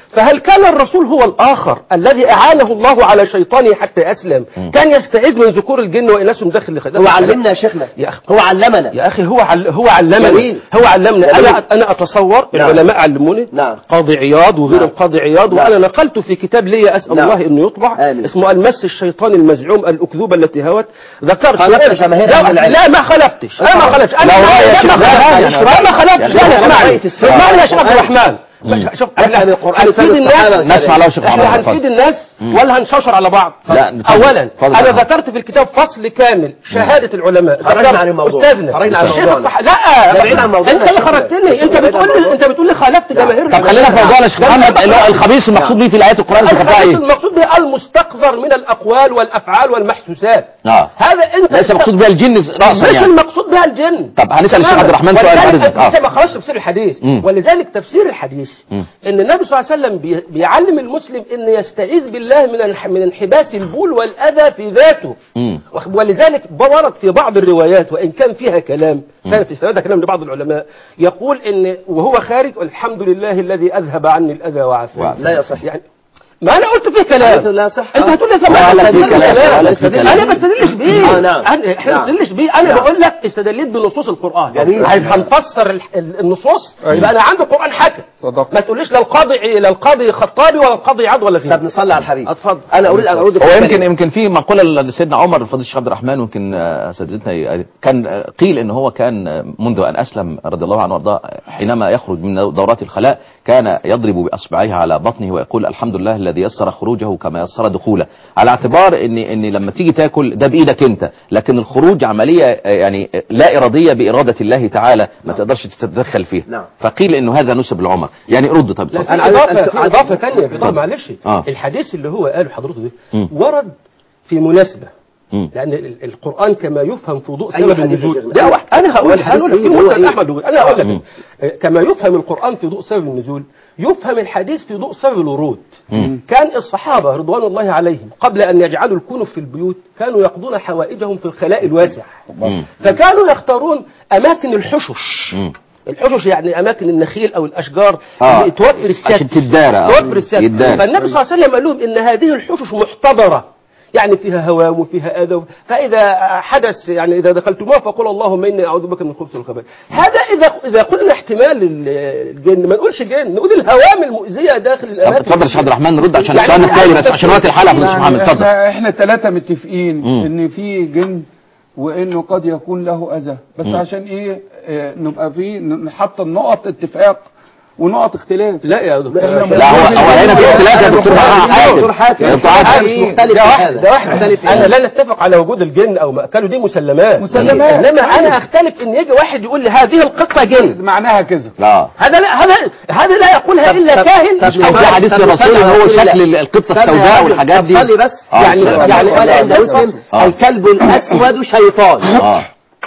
S2: فهل كان الرسول هو الآخر الذي أعانه الله على شيطانه حتى أسلم كان يستعيذ من ذكور الجن وإناسهم داخل الخدمة
S3: هو علمنا يا شيخنا
S2: يا أخي
S3: هو علمنا
S2: يا أخي هو عل... هو علمنا
S3: جميل.
S2: هو علمنا
S3: جميل.
S2: أنا أنا أتصور
S3: نعم.
S2: العلماء علموني
S3: نعم.
S2: قاضي عياض وغير
S3: نعم.
S2: القاضي عياض
S3: نعم.
S2: وأنا نقلت في كتاب لي أسأل
S3: نعم.
S2: الله إنه يطبع
S3: آمين.
S2: اسمه المس الشيطان المزعوم الأكذوبة التي هوت ذكرت
S3: خالفت جماهير
S2: لا,
S3: أهل العلم.
S2: لا ما خلفتش أنا ما خلفتش أنا
S1: لو رأي
S2: لا
S1: شيخ
S2: ما
S1: لا،
S2: خلفتش
S1: يعني
S2: لا ما خلفتش
S1: يعني
S2: لا
S1: لو
S2: اسمعني
S3: رأي في السنة.
S2: اسمعني يا شيخ عبد
S3: القرآن.
S2: الرحمن شوف
S3: نفهم
S2: احنا
S3: القرآن
S2: هنفيد
S3: فهم
S2: الناس
S3: الصحابة
S1: نسمع له شيخ محمد
S2: احنا
S1: اتفضل.
S2: هنفيد الناس ولا هنشوشر على بعض
S1: لا، اتفضل.
S2: اولا
S1: اتفضل
S2: انا
S1: يا محمد.
S2: ذكرت في الكتاب فصل كامل شهاده العلماء
S3: خرجنا
S2: ذكرت
S3: عن الموضوع.
S2: استاذنا
S3: خرجنا عن
S2: الشيخ
S3: موضوعنا.
S2: الطح... لا
S3: ده بعيد عن موضوعنا
S2: انت اللي
S3: يا شيخنا.
S2: خرجتني انت
S3: بعيد عن
S2: بتقول لي
S3: موضوعنا.
S2: انت بتقول لي خالفت جماهير
S1: طب خلينا في موضوعنا يا شيخ محمد اللي هو الخبيث المقصود به في الايات القران ذكرتها
S2: الخبيث
S1: ايه؟
S2: المقصود به المستقذر من الاقوال والافعال والمحسوسات
S1: اه
S2: هذا انت
S1: ليس المقصود بها الجن راسا
S2: مش
S1: يعني
S2: المقصود بها الجن
S1: طب هنسال الشيخ عبد الرحمن سؤال بعد
S2: ولذلك
S1: اذنك اه
S2: لسه ما خرجش تفسير الحديث
S1: مم.
S2: ولذلك تفسير الحديث
S1: مم.
S2: ان النبي صلى الله عليه وسلم بي- بيعلم المسلم ان يستعيذ بالله من انح- من انحباس البول والاذى في ذاته
S1: مم.
S2: واخ- ولذلك ورد في بعض الروايات وان كان فيها كلام سنة في سنة كلام لبعض العلماء يقول ان وهو خارج الحمد لله الذي اذهب عني الاذى وعافاني
S1: وعافاني.
S3: لا يصح.
S2: يعني ما انا قلت فيه كلام
S3: لا صح.
S2: انت هتقول لي
S1: هو قال لك فيه
S2: استدل
S1: كلام،
S2: بكلام.
S1: هو قال لك فيه
S2: استدل-
S1: كلام.
S2: انا ما بستدلش بيه
S3: آه، نعم.
S2: انا احنا ما
S3: نعم.
S2: بستدلش بيه انا
S3: نعم.
S2: بقول لك استدليت بنصوص القران
S3: جميل.
S2: عايز هنفسر ال- ال- النصوص يبقى انا عندي قران حكى
S4: صدقت.
S2: ما تقوليش لا القاضي لا القاضي خطابي ولا القاضي عياض ولا
S3: طب
S2: غيره
S3: نصلي على الحبيب
S2: اتفضل.
S3: انا اريد ان اعود
S1: هو
S3: في
S1: يمكن
S3: الكلمة.
S1: يمكن في مقوله لسيدنا عمر فضيله الشيخ عبد الرحمن ويمكن آه، اساتذتنا ي- كان آه، قيل ان هو كان آه، منذ ان اسلم رضي الله عنه وارضاه حينما يخرج من دورات الخلاء كان يضرب باصبعيه على بطنه ويقول الحمد لله الذي يسر خروجه كما يسر دخوله على اعتبار ان ان لما تيجي تاكل ده بايدك انت لكن الخروج عمليه آه، يعني آه، لا اراديه باراده الله تعالى ما تقدرش تتدخل فيها
S3: نعم.
S1: فقيل انه هذا نسب العمر يعني رد طب
S2: لا
S1: اتفضل.
S2: في
S3: أنا عايز
S2: اضافه
S3: أسأل
S2: في
S3: سؤال.
S2: اضافه ثانيه في اضافه
S1: اتفضل.
S2: معلش
S1: آه.
S2: الحديث اللي هو قاله حضرته ده
S1: مم.
S2: ورد في مناسبه
S1: مم.
S2: لان ال- القران كما يفهم في ضوء
S3: أي
S2: سبب
S3: حديث يا
S2: النزول
S3: شيخنا؟
S2: ده واحد انا هقول
S3: الحديث
S2: هقول لك في
S3: إيه؟ هو
S2: مسند
S3: إيه؟
S2: احمد وغيره. انا هقول
S1: مم.
S2: لك كما يفهم القران في ضوء سبب النزول يفهم الحديث في ضوء سبب الورود
S1: مم.
S2: كان الصحابه رضوان الله عليهم قبل ان يجعلوا الكنف في البيوت كانوا يقضون حوائجهم في الخلاء الواسع
S1: مم.
S2: فكانوا يختارون اماكن الحشش
S1: مم.
S2: الحشش يعني اماكن النخيل او الاشجار
S1: آه.
S2: اللي توفر السد
S1: عشان تدارى آه.
S2: توفر السد
S1: يدارى.
S2: فالنبي صلى الله عليه وسلم قال لهم ان هذه الحشش محتضره يعني فيها هوام وفيها اذى فاذا حدث يعني اذا دخلتموها فقل اللهم اني اعوذ بك من الخبث والخبائث هذا اذا اذا قلنا احتمال الجن ما نقولش جن نقول الهوام المؤذيه داخل
S1: طب
S2: الاماكن
S1: اتفضل يا شيخ عبد الرحمن نرد عشان
S2: يعني
S1: السؤال التالي
S2: يعني
S1: بس عشان وقت الحلقه فضيله الشيخ محمد اتفضل
S4: احنا احنا ثلاثة متفقين
S1: مم.
S4: ان في جن وانه قد يكون له اذى بس عشان ايه اه نبقى في نحط النقط اتفاق ونقط اختلاف
S2: لا يا دكتور
S1: لا هو هو هنا في اختلاف يا دكتور حاتم
S3: دكتور حاتم.
S1: يا دكتور حاتم
S3: مش مختلف
S2: ده
S3: في
S2: واحد
S3: هذا.
S2: ده واحد
S3: مختلف في
S2: انا
S3: هذا.
S2: لا نتفق على وجود الجن او مأكله دي مسلمات
S4: مسلمات.
S2: انما انا اختلف ان يجي واحد يقول لي هذه القطه جن
S4: معناها كذا
S1: لا
S2: هذا لا هذا هذا لا يقولها
S3: طب-
S2: الا
S3: طب-
S2: كاهن
S3: طب
S1: مش او في حديث
S3: طب
S1: للرسول
S3: صلي
S1: ان
S3: على
S1: هو
S3: رسول الله.
S1: شكل القطه
S3: صلي يا
S1: السوداء
S3: راجل.
S1: والحاجات
S3: طب
S1: دي
S3: صلي بس
S1: آه،
S3: يعني
S1: صلي.
S3: يعني قال عند
S2: صلي.
S3: مسلم
S1: آه.
S3: الكلب الاسود شيطان
S1: اه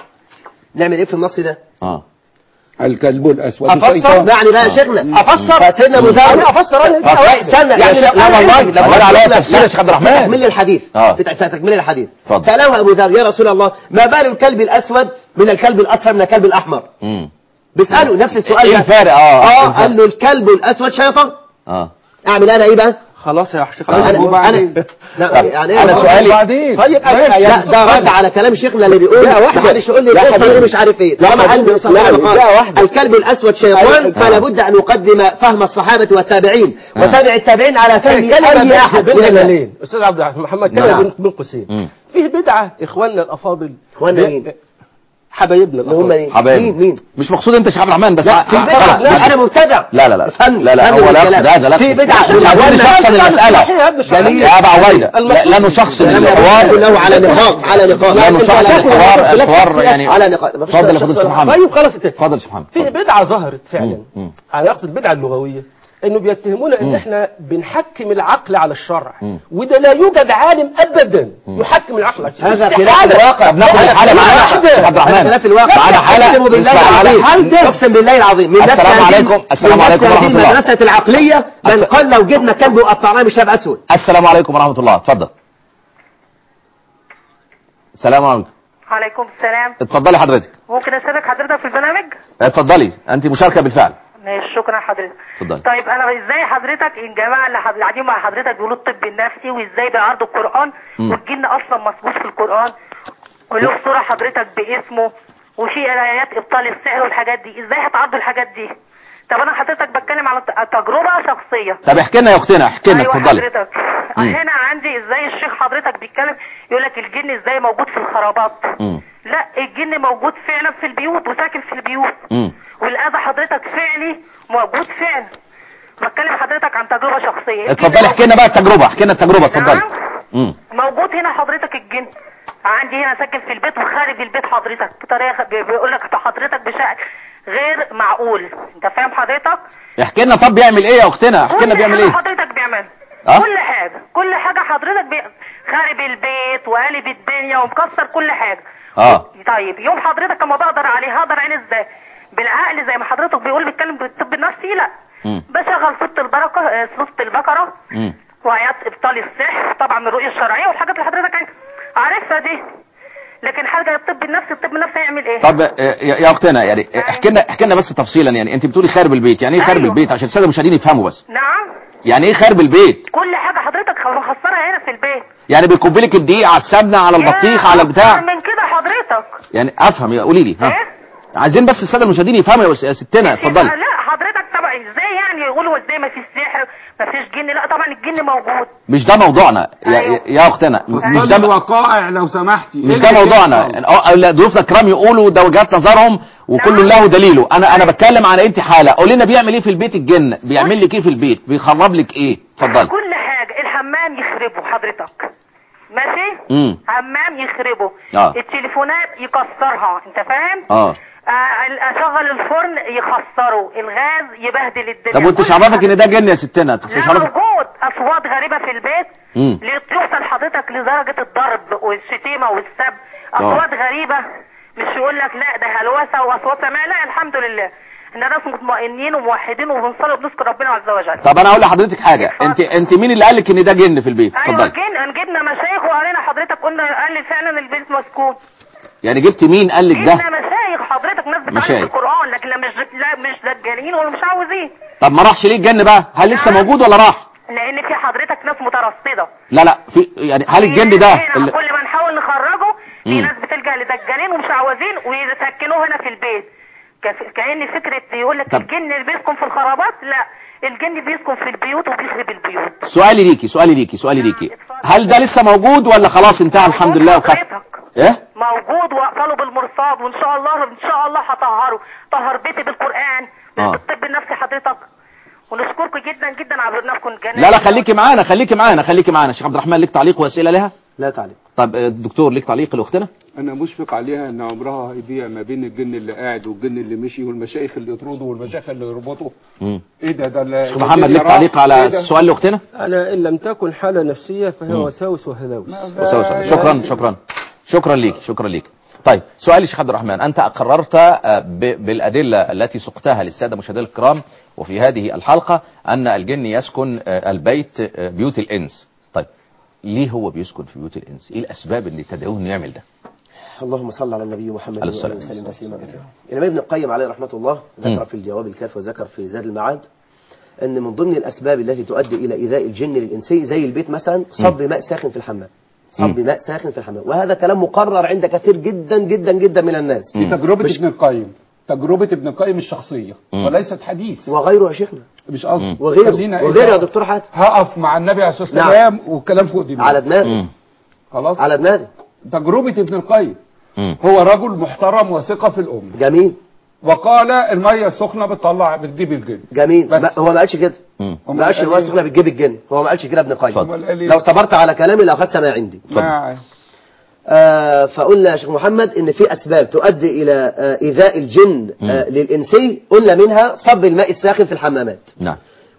S3: نعمل ايه في النص ده؟
S1: اه
S4: الكلب الاسود
S2: أفسر؟
S4: شيطان.
S3: يعني بقى يا شيخنا
S2: افسر
S3: فسيدنا ابو ذر
S2: انا افسر انا
S3: طب استنى
S2: يعني
S3: يا شيخ لا والله
S1: لا والله عليا تفسير يا شيخ عبد الرحمن.
S3: تكمل الحديث
S1: آه.
S3: في تكمل الحديث
S1: اتفضل.
S3: سأله ابو ذر يا رسول الله ما بال الكلب الاسود من الكلب الاصفر من الكلب الاحمر
S1: امم
S3: بيساله نفس السؤال
S1: ايه
S3: ده.
S1: الفارق اه
S3: اه
S1: الفرق.
S3: قال له الكلب الاسود شيطان
S1: اه
S3: اعمل انا ايه بقى؟
S2: خلاص يا شيخ
S3: انا
S4: وبعدين؟
S3: انا لا يعني ايه
S1: أنا
S3: بقى؟
S1: سؤالي-
S4: وبعدين
S2: طيب أنا-
S3: لا
S2: يعني
S3: ده رد على كلام شيخنا اللي بيقول
S2: لا، واحدة.
S3: محدش يقول لي
S2: لا،
S3: القصه
S2: حبيبي.
S3: دي مش عارف ايه
S2: لا،
S3: طالما
S2: حبيبي.
S3: عندي صحابه
S2: لا،
S3: قال
S2: لا، واحدة.
S3: الكلب الاسود شيطان
S2: أيوة.
S3: فلا بد ان نقدم فهم الصحابه والتابعين وتابع التابعين على فهم
S2: كلمة
S3: اي احد
S2: بين
S3: من الناس.
S2: جمالين استاذ عبد الرحمن محمد
S3: نعم.
S2: كلمة بين- بين قوسين
S1: مم.
S2: فيه بدعة اخواننا الافاضل
S3: إخواننا
S2: ب-
S3: مين؟
S2: حبايبنا
S3: اللي هم
S2: الافاضل
S3: مين؟
S1: حبايبي
S3: مين مين؟
S1: مش مقصود انت يا شيخ عبد الرحمن بس
S3: لا
S1: ع-
S3: في
S1: خلاص،
S3: بدعه
S1: بس-
S3: لا انا مبتدع
S1: لا لا لا
S3: افهمني
S1: لا لا
S3: افهمني
S1: هو لا
S3: الكلام.
S1: لا ده لا
S3: في بدعه
S1: مش عايزين نشخصن المسألة
S2: يا ابن الشيخ.
S3: جميل.
S1: يا ابا عويلة لا لا نشخصن
S3: كلام
S1: الحوار
S3: كله على نقاط على نقاط
S1: لا
S3: أنت
S1: نشخصن
S3: شكله
S1: الحوار
S3: نفس
S1: الحوار يعني
S3: على نقاط مفيش
S1: اتفضل يا
S3: شخص
S1: فضيلة
S3: ولا
S1: محمد
S2: طيب خلاص انت
S1: اتفضل يا شيخ محمد
S2: فيه بدعة ظهرت فعلا
S1: مم. مم.
S2: انا اقصد البدعة اللغوية انه بيتهمونا ان احنا بنحكم العقل على الشرع
S1: مم.
S2: وده لا يوجد عالم ابدا يحكم العقل على الشرع
S3: هذا
S2: استحالة.
S3: خلاف الواقع
S1: طب ناخد الحالة معانا
S2: واحدة.
S1: شيخ عبد
S3: هذا
S1: الرحمن
S3: خلاف الواقع
S1: معانا حالة
S3: اقسم بالله
S1: اسمع
S3: العظيم
S1: عليك.
S3: اقسم بالله العظيم من نفس
S1: السلام
S3: هذه-
S1: عليكم. السلام
S3: من نفس
S1: عليكم
S3: هذه
S1: ورحمة الله.
S3: المدرسة العقلية من
S1: الس-
S3: قال لو جبنا كلب وقطعناه بشاب اسود
S1: السلام عليكم ورحمة الله اتفضل السلام عليكم
S5: وعليكم السلام
S1: اتفضلي حضرتك
S5: ممكن اشارك حضرتك في البرنامج
S1: اتفضلي انت مشاركة بالفعل
S5: ماشي شكرا حضرتك
S1: اتفضلي.
S5: طيب انا ازاي حضرتك الجماعه اللي حض- قاعدين مع حضرتك بيقولوا الطب النفسي وازاي بيعرضوا القران
S1: مم.
S5: والجن اصلا مذكور في القران وله صوره حضرتك باسمه وفي ايات ابطال السحر والحاجات دي ازاي هتعرضوا الحاجات دي طب انا حضرتك بتكلم على ت- تجربه شخصيه
S1: طب احكي لنا يا اختنا احكي لنا
S5: ايوه
S1: اتفضلي
S5: حضرتك
S1: مم.
S5: هنا عندي ازاي الشيخ حضرتك بيتكلم يقول لك الجن ازاي موجود في الخرابات
S1: مم.
S5: لا الجن موجود فعلا في البيوت وساكن في البيوت
S1: مم.
S5: والاذى حضرتك فعلي موجود فعلا بتكلم حضرتك عن تجربه شخصيه
S1: اتفضلي احكي لنا بقى التجربه احكي لنا التجربه اتفضلي
S5: نعم.
S1: مم.
S5: موجود هنا حضرتك الجن عندي هنا ساكن في البيت وخارج البيت حضرتك بطريقه بي- بيقول لك حضرتك بشكل غير معقول انت فاهم حضرتك
S1: احكي لنا طب بيعمل ايه يا اختنا احكي لنا
S5: كل
S1: بيعمل
S5: حاجة
S1: ايه
S5: حضرتك بيعمل
S1: أه؟
S5: كل حاجة كل حاجة حضرتك بي... خارب البيت وقالب الدنيا ومكسر كل حاجة
S1: اه
S5: طيب يوم حضرتك اما بقدر عليه هقدر عليه ازاي بالعقل زي ما حضرتك بيقول بيتكلم بالطب النفسي لا
S1: مم.
S5: بشغل سورة البركة آه، سورة البقرة
S1: مم.
S5: وآيات إبطال السحر طبعا من الرؤية الشرعية والحاجات اللي حضرتك عارف- عارفها دي لكن حاجة الطب النفسي الطب النفسي هيعمل ايه؟
S1: طب آه، يا يا اختنا يعني احكي لنا احكي لنا بس تفصيلا يعني انت بتقولي خارب البيت يعني ايه خارب
S5: أيوة.
S1: البيت عشان الساده المشاهدين يفهموا بس
S5: نعم
S1: يعني ايه خارب البيت
S5: كل حاجة حضرتك مخسرها هنا في البيت
S1: يعني بيكب لك الدقيق على السمنه على البطيخ
S5: يا
S1: على
S5: أكتر
S1: البتاع
S5: من كده حضرتك
S1: يعني افهم يا قولي لي ها
S5: إيه؟
S1: عايزين بس الساده المشاهدين يفهموا يا س- يا ستنا اتفضلي
S5: لا حضرتك طبعا ازاي يعني يقولوا ازاي ما فيش سحر ما فيش جن لا طبعا الجن موجود
S1: مش ده موضوعنا يا,
S5: أيوة.
S1: يا اختنا مش
S4: فصل
S1: ده
S4: الوقائع لو سمحتي
S1: مش
S4: إيه
S1: ده
S4: اللي
S1: موضوعنا
S4: بيحصل؟
S1: أو- أو لا، ضيوفنا الكرام يقولوا ده وجهات نظرهم وكل
S5: نعم.
S1: له دليله انا انا بتكلم عن انت حاله قول لنا بيعمل ايه في البيت الجن بيعمل لك ايه في البيت بيخرب لك ايه اتفضلي
S5: كل حاجة الحمام يخربه حضرتك ماشي
S1: امم
S5: حمام يخربه
S1: آه.
S5: التليفونات يكسرها انت فاهم
S1: اه
S5: آه، اشغل الفرن يخسره الغاز يبهدل الدنيا
S1: طب وانت
S5: كل
S1: مش عرفك
S5: حاجة.
S1: ان ده جن يا ستنا انت مش
S5: لا
S1: عرفك
S5: موجود اصوات غريبه في البيت
S1: مم.
S5: توصل حضرتك لدرجه الضرب والشتيمه والسب اصوات غريبه مش يقول لك لا ده هلوسه واصوات سماء لا الحمد لله ان ناس مطمئنين وموحدين وبنصلي وبنذكر ربنا عز وجل
S1: طب انا اقول لحضرتك حاجه
S5: اتفضل.
S1: انت انت مين اللي قال لك ان ده جن في البيت
S5: ايوه
S1: اتفضلي
S5: جن جبنا مشايخ وقالنا حضرتك قلنا قال لي فعلا البيت مسكون
S1: يعني جبت مين قال لك ده
S5: جبنا مشايخ حضرتك ناس بتعلم
S1: مشايخ.
S5: القران لكن لا مش لا مش دجالين ولا مش عاوزين
S1: طب ما راحش ليه الجن بقى هل لسه
S5: نعم.
S1: موجود ولا راح
S5: لان في حضرتك ناس مترصده
S1: لا لا في يعني هل الجن ده
S5: هنا
S1: اللي
S5: كل ما نحاول نخرجه في
S1: مم.
S5: ناس بتلجأ لدجالين ومش عاوزين ويسكنوه هنا في البيت كف- كأن فكرة يقول لك
S1: طب.
S5: الجن اللي بيسكن في الخرابات لا الجن بيسكن في البيوت وبيخرب البيوت
S1: سؤالي ليكي سؤالي ليكي سؤالي ليكي
S5: اتفضل.
S1: هل ده لسه موجود ولا خلاص انتهى الحمد
S5: موجود
S1: لله وخف
S5: حضرتك.
S1: ايه
S5: موجود واقفله بالمرصاد وان شاء الله ان شاء الله هطهره طهر بيتي بالقران
S1: آه.
S5: بالطب النفسي حضرتك ونشكركم جدا جدا على برنامجكم الجميل
S1: لا لا خليكي معانا خليكي معانا خليكي معانا شيخ عبد الرحمن ليك تعليق واسئله لها
S3: لا تعليق
S1: طب آه، الدكتور ليك تعليق لاختنا
S4: انا مشفق عليها ان عمرها هيضيع ما بين الجن اللي قاعد والجن اللي مشي والمشايخ اللي يطردوا والمشايخ اللي يربطوا
S1: مم.
S4: ايه ده ده ال-
S1: شيخ محمد
S4: الدنيا
S1: ليك تعليق
S4: راح.
S1: على
S4: إيه ده؟
S1: السؤال لاختنا
S2: أنا إن لم تكن حالة نفسية فهي
S1: مم.
S2: وساوس وهلاوس
S1: وسوسة. شكرا شكرا شكرا ليك شكرا ليك طيب سؤالي شيخ عبد الرحمن انت اقررت آه، ب- بالادله التي سقتها للساده المشاهدين الكرام وفي هذه الحلقه ان الجن يسكن آه، البيت آه، بيوت الانس طيب ليه هو بيسكن في بيوت الانس ايه الاسباب اللي تدعوه انه يعمل ده
S3: اللهم صل على النبي محمد
S1: عليه
S3: وآله
S1: الصلاة
S3: وسلم تسليما كثيرا الإمام ابن القيم عليه رحمة الله ذكر في الجواب الكافي وذكر في زاد المعاد أن من ضمن الأسباب التي تؤدي إلى إيذاء الجن للإنسي زي البيت مثلا صب ماء ساخن في الحمام صب
S1: مم.
S3: ماء ساخن في الحمام وهذا كلام مقرر عند كثير جدا جدا جدا من الناس
S4: دي تجربة ابن القيم تجربة ابن القيم الشخصية
S1: مم.
S4: وليست حديث
S3: وغيره يا شيخنا
S4: مش قصدي
S3: وغيره
S4: خلينا
S3: وغيره
S4: إيه
S3: يا دكتور حاتم
S4: هقف مع النبي عليه الصلاة
S3: نعم.
S4: والسلام والكلام فوق دماغي
S3: على دماغي
S1: مم.
S4: خلاص
S3: على دماغي
S4: تجربة ابن القيم
S1: مم.
S4: هو رجل محترم وثقة في الأمة
S3: جميل
S4: وقال المية السخنة بتطلع بتجيب الجن
S3: جميل
S4: بس.
S3: ما هو ما قالش كده
S1: مم.
S3: ما قالش الميه السخنه بتجيب الجن هو ما قالش كده ابن القيم
S4: أمال قال إيه؟
S3: لو صبرت على كلامي لاخذت ما عندي
S4: ما
S3: آه فقلنا يا شيخ محمد ان في اسباب تؤدي الى آه ايذاء الجن آه للانسي قلنا منها صب الماء الساخن في الحمامات
S1: نعم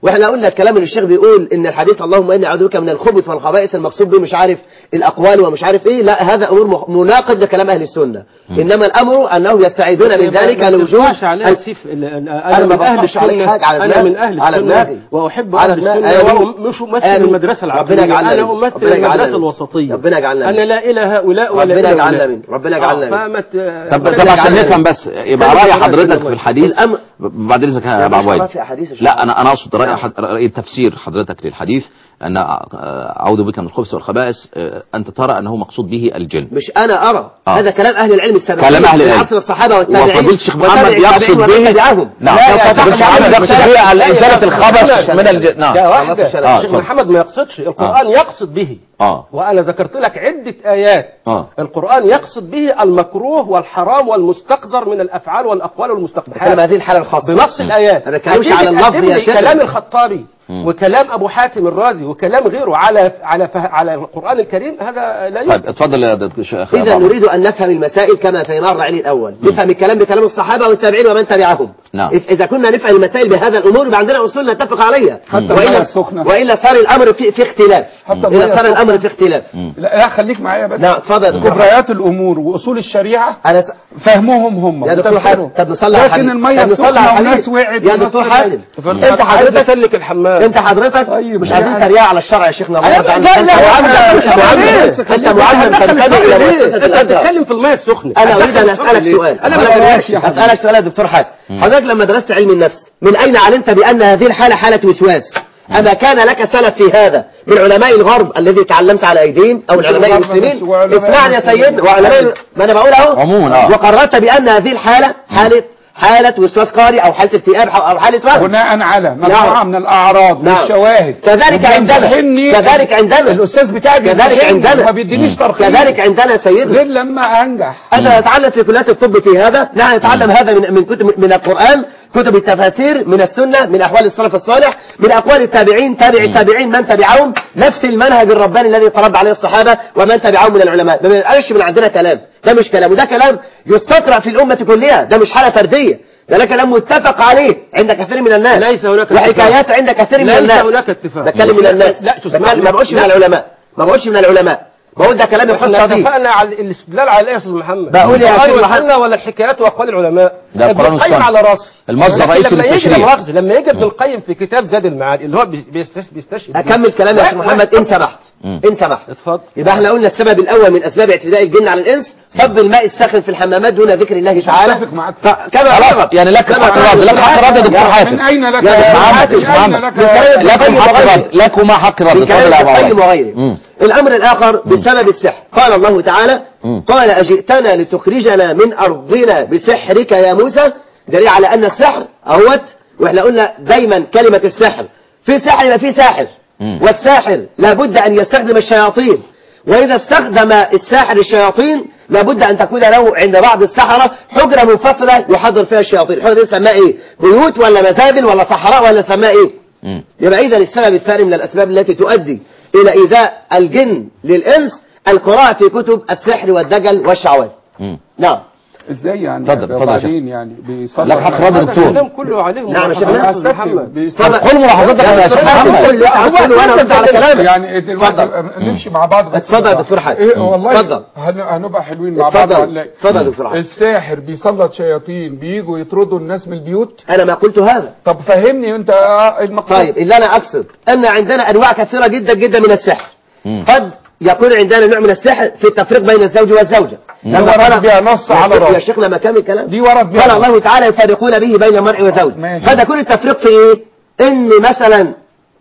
S3: واحنا قلنا الكلام اللي الشيخ بيقول ان الحديث اللهم اني اعوذ بك من الخبث والخبائث المقصود به مش عارف الاقوال ومش عارف ايه لا هذا امور مخ- مناقض لكلام اهل السنه انما الامر انه يستعيدون من ذلك لوجود
S2: ما عليها
S3: ال-
S2: سيف ال- ال-
S3: أنا
S2: انا
S3: ما
S2: من اهل
S3: بطلعش عليك
S2: السنه
S3: حاجة على
S2: انا
S3: دماغي.
S2: من اهل
S3: على
S2: السنه
S3: دماغي.
S2: واحب
S3: على
S2: اهل
S3: دماغي.
S2: السنه
S3: آمين.
S2: ومش امثل
S3: آمين.
S2: المدرسه
S3: ربنا
S2: العقليه
S3: يجعلنا
S2: انا
S3: منه.
S2: امثل
S3: ربنا يجعلنا
S2: المدرسه
S3: منه.
S2: الوسطيه
S3: ربنا يجعلنا
S2: انا
S3: منه.
S2: لا الى هؤلاء ولا
S3: ربنا
S2: الى
S3: يجعلنا
S2: هؤلاء.
S3: منه. ربنا يجعلنا
S2: آه،
S3: منه.
S2: فما ت-
S1: طب
S3: ربنا
S1: طب عشان
S3: يجعلنا
S1: نفهم
S3: منه.
S1: بس يبقى
S3: خلينا
S1: رأي
S3: نفهم
S1: حضرتك
S3: الأول.
S1: في الحديث
S3: الأمر-
S1: بعد اذنك يا ابو
S3: مش
S1: عبيد
S3: في أحاديث يا شيخ.
S1: لا انا انا اقصد راي
S3: نعم.
S1: حد- راي تفسير حضرتك للحديث ان آه، اعوذ بك من الخبث والخبائث آه، انت ترى انه مقصود به الجن
S3: مش انا ارى
S1: آه.
S3: هذا كلام اهل العلم السابقين
S1: كلام أهل
S3: من
S1: العلم.
S3: عصر الصحابه والتابعين
S1: وفضيلة الشيخ محمد
S3: وتابع
S1: يقصد
S3: التابعين ومن
S1: به
S3: تبعهم.
S1: نعم
S3: لا،
S1: لو
S3: لا،
S1: فضيلة الشيخ
S3: لا،
S1: محمد
S3: لا،
S1: يقصد
S3: لا،
S1: به
S3: لا، لا،
S1: ازاله
S3: لا،
S1: الخبث
S3: لا،
S1: من
S3: لا،
S1: الجن نعم
S2: يا
S3: خلاص
S2: واحدة
S3: الشلل.
S1: آه،
S2: الشيخ
S1: اتفضل.
S2: محمد ما يقصدش القرآن يقصد به
S1: اه
S2: وأنا ذكرت لك عدة آيات
S1: اه
S2: القرآن يقصد به المكروه والحرام والمستقذر من الأفعال والأقوال
S3: كلام
S2: والمستقبحات
S3: هذه الحالة الخاصة
S2: بنص الآيات
S3: أنا بتكلمش
S2: هتيجي
S3: على اللفظ
S2: تقدم
S3: يا
S2: لي
S3: شيخ.
S2: كلام الخطابي وكلام أبو حاتم الرازي وكلام غيره على على فه- على القرآن الكريم هذا لا
S1: طيب
S2: يمكن
S1: اتفضل يا دكتور شيخ
S3: إذا
S1: أبو عمر.
S3: نريد أن نفهم المسائل كما فهمها الرعيل الأول نفهم الكلام بكلام الصحابة والتابعين ومن تبعهم
S1: نعم.
S3: إذ- إذا كنا نفهم المسائل بهذا الأمور يبقى عندنا أصول نتفق عليها
S4: حتى المياه
S3: وإلا,
S4: السخنة.
S3: وإلا صار الأمر في, في اختلاف
S4: حتى
S3: إذا
S4: المياه
S3: صار
S4: السخنة.
S3: الأمر في اختلاف
S4: لا لا، خليك معايا بس
S3: نعم اتفضل
S4: كبريات الامور واصول الشريعه
S3: أنا س...
S4: فهمهم هم
S3: يا دكتور
S4: وتفسيرهم.
S3: حاتم طب نصلي على
S4: لكن
S3: الحديث
S4: الميه
S3: طب نصلي على
S4: السخنه
S3: الحديث
S4: وناس وقعت
S3: يا
S4: وناس
S3: دكتور
S4: طلعت.
S3: حاتم
S2: فأنت
S3: انت
S2: عايز
S3: حضرتك
S2: أسلك الحمام
S3: انت حضرتك
S4: طيب،
S3: مش
S4: يعني-
S3: عايزين تريقة على الشرع يا شيخنا الله
S4: أنا-
S3: يرضى عنك
S4: لا،
S3: انت
S4: لا،
S3: معلم
S4: لا،
S3: انت
S4: لا، لا،
S3: معلم
S4: لا،
S3: انت
S4: لا،
S3: معلم
S4: لا،
S3: تنتمي
S4: لا،
S3: الى
S4: لا،
S3: مؤسسة
S2: أنت
S3: الازهر
S2: بتتكلم في الماء السخنة
S3: انا
S2: أنت
S3: اريد ان
S2: بتتكلم
S3: اسالك
S2: ليه؟
S3: سؤال
S2: أنا
S3: أنا
S2: ما
S4: بلاش يا
S3: أريد-
S4: حبيبي.
S3: اسالك سؤال يا دكتور حاتم حضرتك لما درست علم النفس من اين علمت بان هذه الحاله حاله وسواس اما كان لك سلف في هذا من علماء الغرب الذي تعلمت على ايديهم او
S4: مش
S3: العلماء
S4: الغرب
S3: المسلمين
S4: بس، وعلماء
S3: اسمعني يا
S4: المسلمين.
S3: سيدنا وعلماء ما انا بقول اهو
S1: عموما، آه.
S3: وقررت بان هذه الحاله حاله حالة وسواس قهري أو حالة اكتئاب أو حالة وهم
S4: بناء على مجموعه
S3: نعم.
S4: من الاعراض
S3: نعم.
S4: والشواهد
S3: كذلك عندنا
S4: وبيمتحني
S3: كذلك عندنا
S4: الاستاذ بتاعي
S3: كذلك
S4: بيمتحني
S3: عندنا
S4: ما بيدينيش ترخيص
S3: كذلك عندنا سيدنا
S4: غير لما انجح
S3: أنا أتعلم في كليات الطب في هذا نحن نتعلم هذا من من كتب من القرآن كتب التفاسير من السنة من أحوال السلف الصالح من أقوال التابعين تابع التابعين من تبعهم نفس المنهج الرباني الذي تربى عليه الصحابة ومن تبعهم من العلماء ما بنقلش من عندنا كلام ده مش كلام وده كلام يستقرأ في الأمة كلها ده مش حالة فردية ده لا كلام متفق عليه عند كثير من الناس
S2: ليس هناك
S3: وحكايات عند كثير من
S2: ليس
S3: الناس
S2: هناك اتفاق.
S3: بتكلم من الناس
S2: لا، شو اسمع
S3: بتكلم-
S2: لي.
S3: ما بقولش من
S2: لا.
S3: العلماء ما بقولش من العلماء بقول ده كلام
S2: احنا
S3: يحط فيه
S2: اتفقنا على الاستدلال على الايه يا استاذ محمد
S3: بقول يا
S2: القرآن
S3: شيخ محمد.
S2: والسنه ولا الحكايات واقوال العلماء
S1: ده
S2: ابن
S1: القرآن
S2: القيم
S1: والسنة.
S2: على راسي
S1: المصدر
S2: ولكن
S1: الرئيسي
S2: لما يجي
S1: للتشريع.
S2: لا مؤاخذة، لما يجي ابن القيم في كتاب زاد المعاد اللي هو بيس- بيستش- بيستشهد
S3: أكمل كلام يا
S2: لا،
S3: شيخ محمد إن سمحت
S1: مم.
S3: إن سمحت
S2: اتفضل
S3: يبقى احنا قلنا السبب الأول من أسباب اعتداء الجن على الإنس صب الماء الساخن في الحمامات دون ذكر الله تعالى
S4: متفق معاك.
S3: ف- كما
S1: خلاص
S3: سبق.
S1: يعني لك
S3: كما
S1: حق
S3: قال
S1: رد لك حق رد يا دكتور
S3: يا-
S1: حاتم
S4: من اين لك
S3: يا
S4: يا
S3: محمد،
S4: حاتم؟
S3: يا
S4: أين
S1: محمد.
S4: لك
S3: من كلام ابن
S1: لكم
S3: القيم
S1: حق
S3: وغيره.
S1: رد لكما حق رد
S3: من
S1: اتفضل
S3: كلام
S1: يا
S3: ابن
S1: ابو
S3: القيم
S1: عمر
S3: وغيره
S1: مم.
S3: الأمر الآخر بسبب السحر قال الله تعالى
S1: مم.
S3: قال أجئتنا لتخرجنا من أرضنا بسحرك يا موسى دليل على أن السحر أهوت وإحنا قلنا دايما كلمة السحر في سحر يبقى في ساحر
S1: مم.
S3: والساحر لابد أن يستخدم الشياطين وإذا استخدم الساحر الشياطين لابد أن تكون له عند بعض السحرة حجرة منفصلة يحضر فيها الشياطين الحجرة دي سماها إيه بيوت ولا مزابل ولا صحراء ولا سماها إيه
S1: مم.
S3: يبقى إذا السبب الثاني من الأسباب التي تؤدي إلى إيذاء الجن للإنس القراءة في كتب السحر والدجل والشعوذة
S1: مم.
S3: نعم
S4: ازاي يعني
S1: اتفضل، اتفضل يا
S4: وبعدين يعني بيصلي
S1: لك حق رد
S2: هذا
S1: دكتور
S2: الكلام كله عليهم
S3: نعم يا شيخ
S2: محمد.
S3: ناس.
S2: أستاذ محمد
S4: بيصلي
S1: قل ملاحظاتك يا شيخ محمد
S3: قول اللي عاوز تقوله وأنا أرد على كلامك
S4: يعني دلوقتي
S3: اتفضل.
S4: نمشي مع بعض بس
S3: اتفضل يا دكتور حاتم.
S4: إيه والله
S3: اتفضل.
S4: هن- هنبقى حلوين مع بعض
S3: اتفضل
S4: وهنلاقي.
S3: اتفضل يا دكتور حاتم.
S4: الساحر بيسلط شياطين بيجوا يطردوا الناس من البيوت
S3: أنا ما قلت هذا
S4: طب فهمني انت آه، المقصود
S3: طيب اللي أنا أقصد أن عندنا أنواع كثيرة جدا جدا من السحر
S1: مم.
S3: قد يكون عندنا نوع من السحر في التفريق بين الزوج والزوجة
S4: دي ورد بيها نص على
S3: يا
S4: رأس
S3: شيخنا ما كامل كلام
S4: دي ورد بيها
S3: قال
S4: نص.
S3: الله تعالى يفرقون به بين المرء وزوجه
S4: ماشي.
S3: قد يكون التفريق في ايه ان مثلا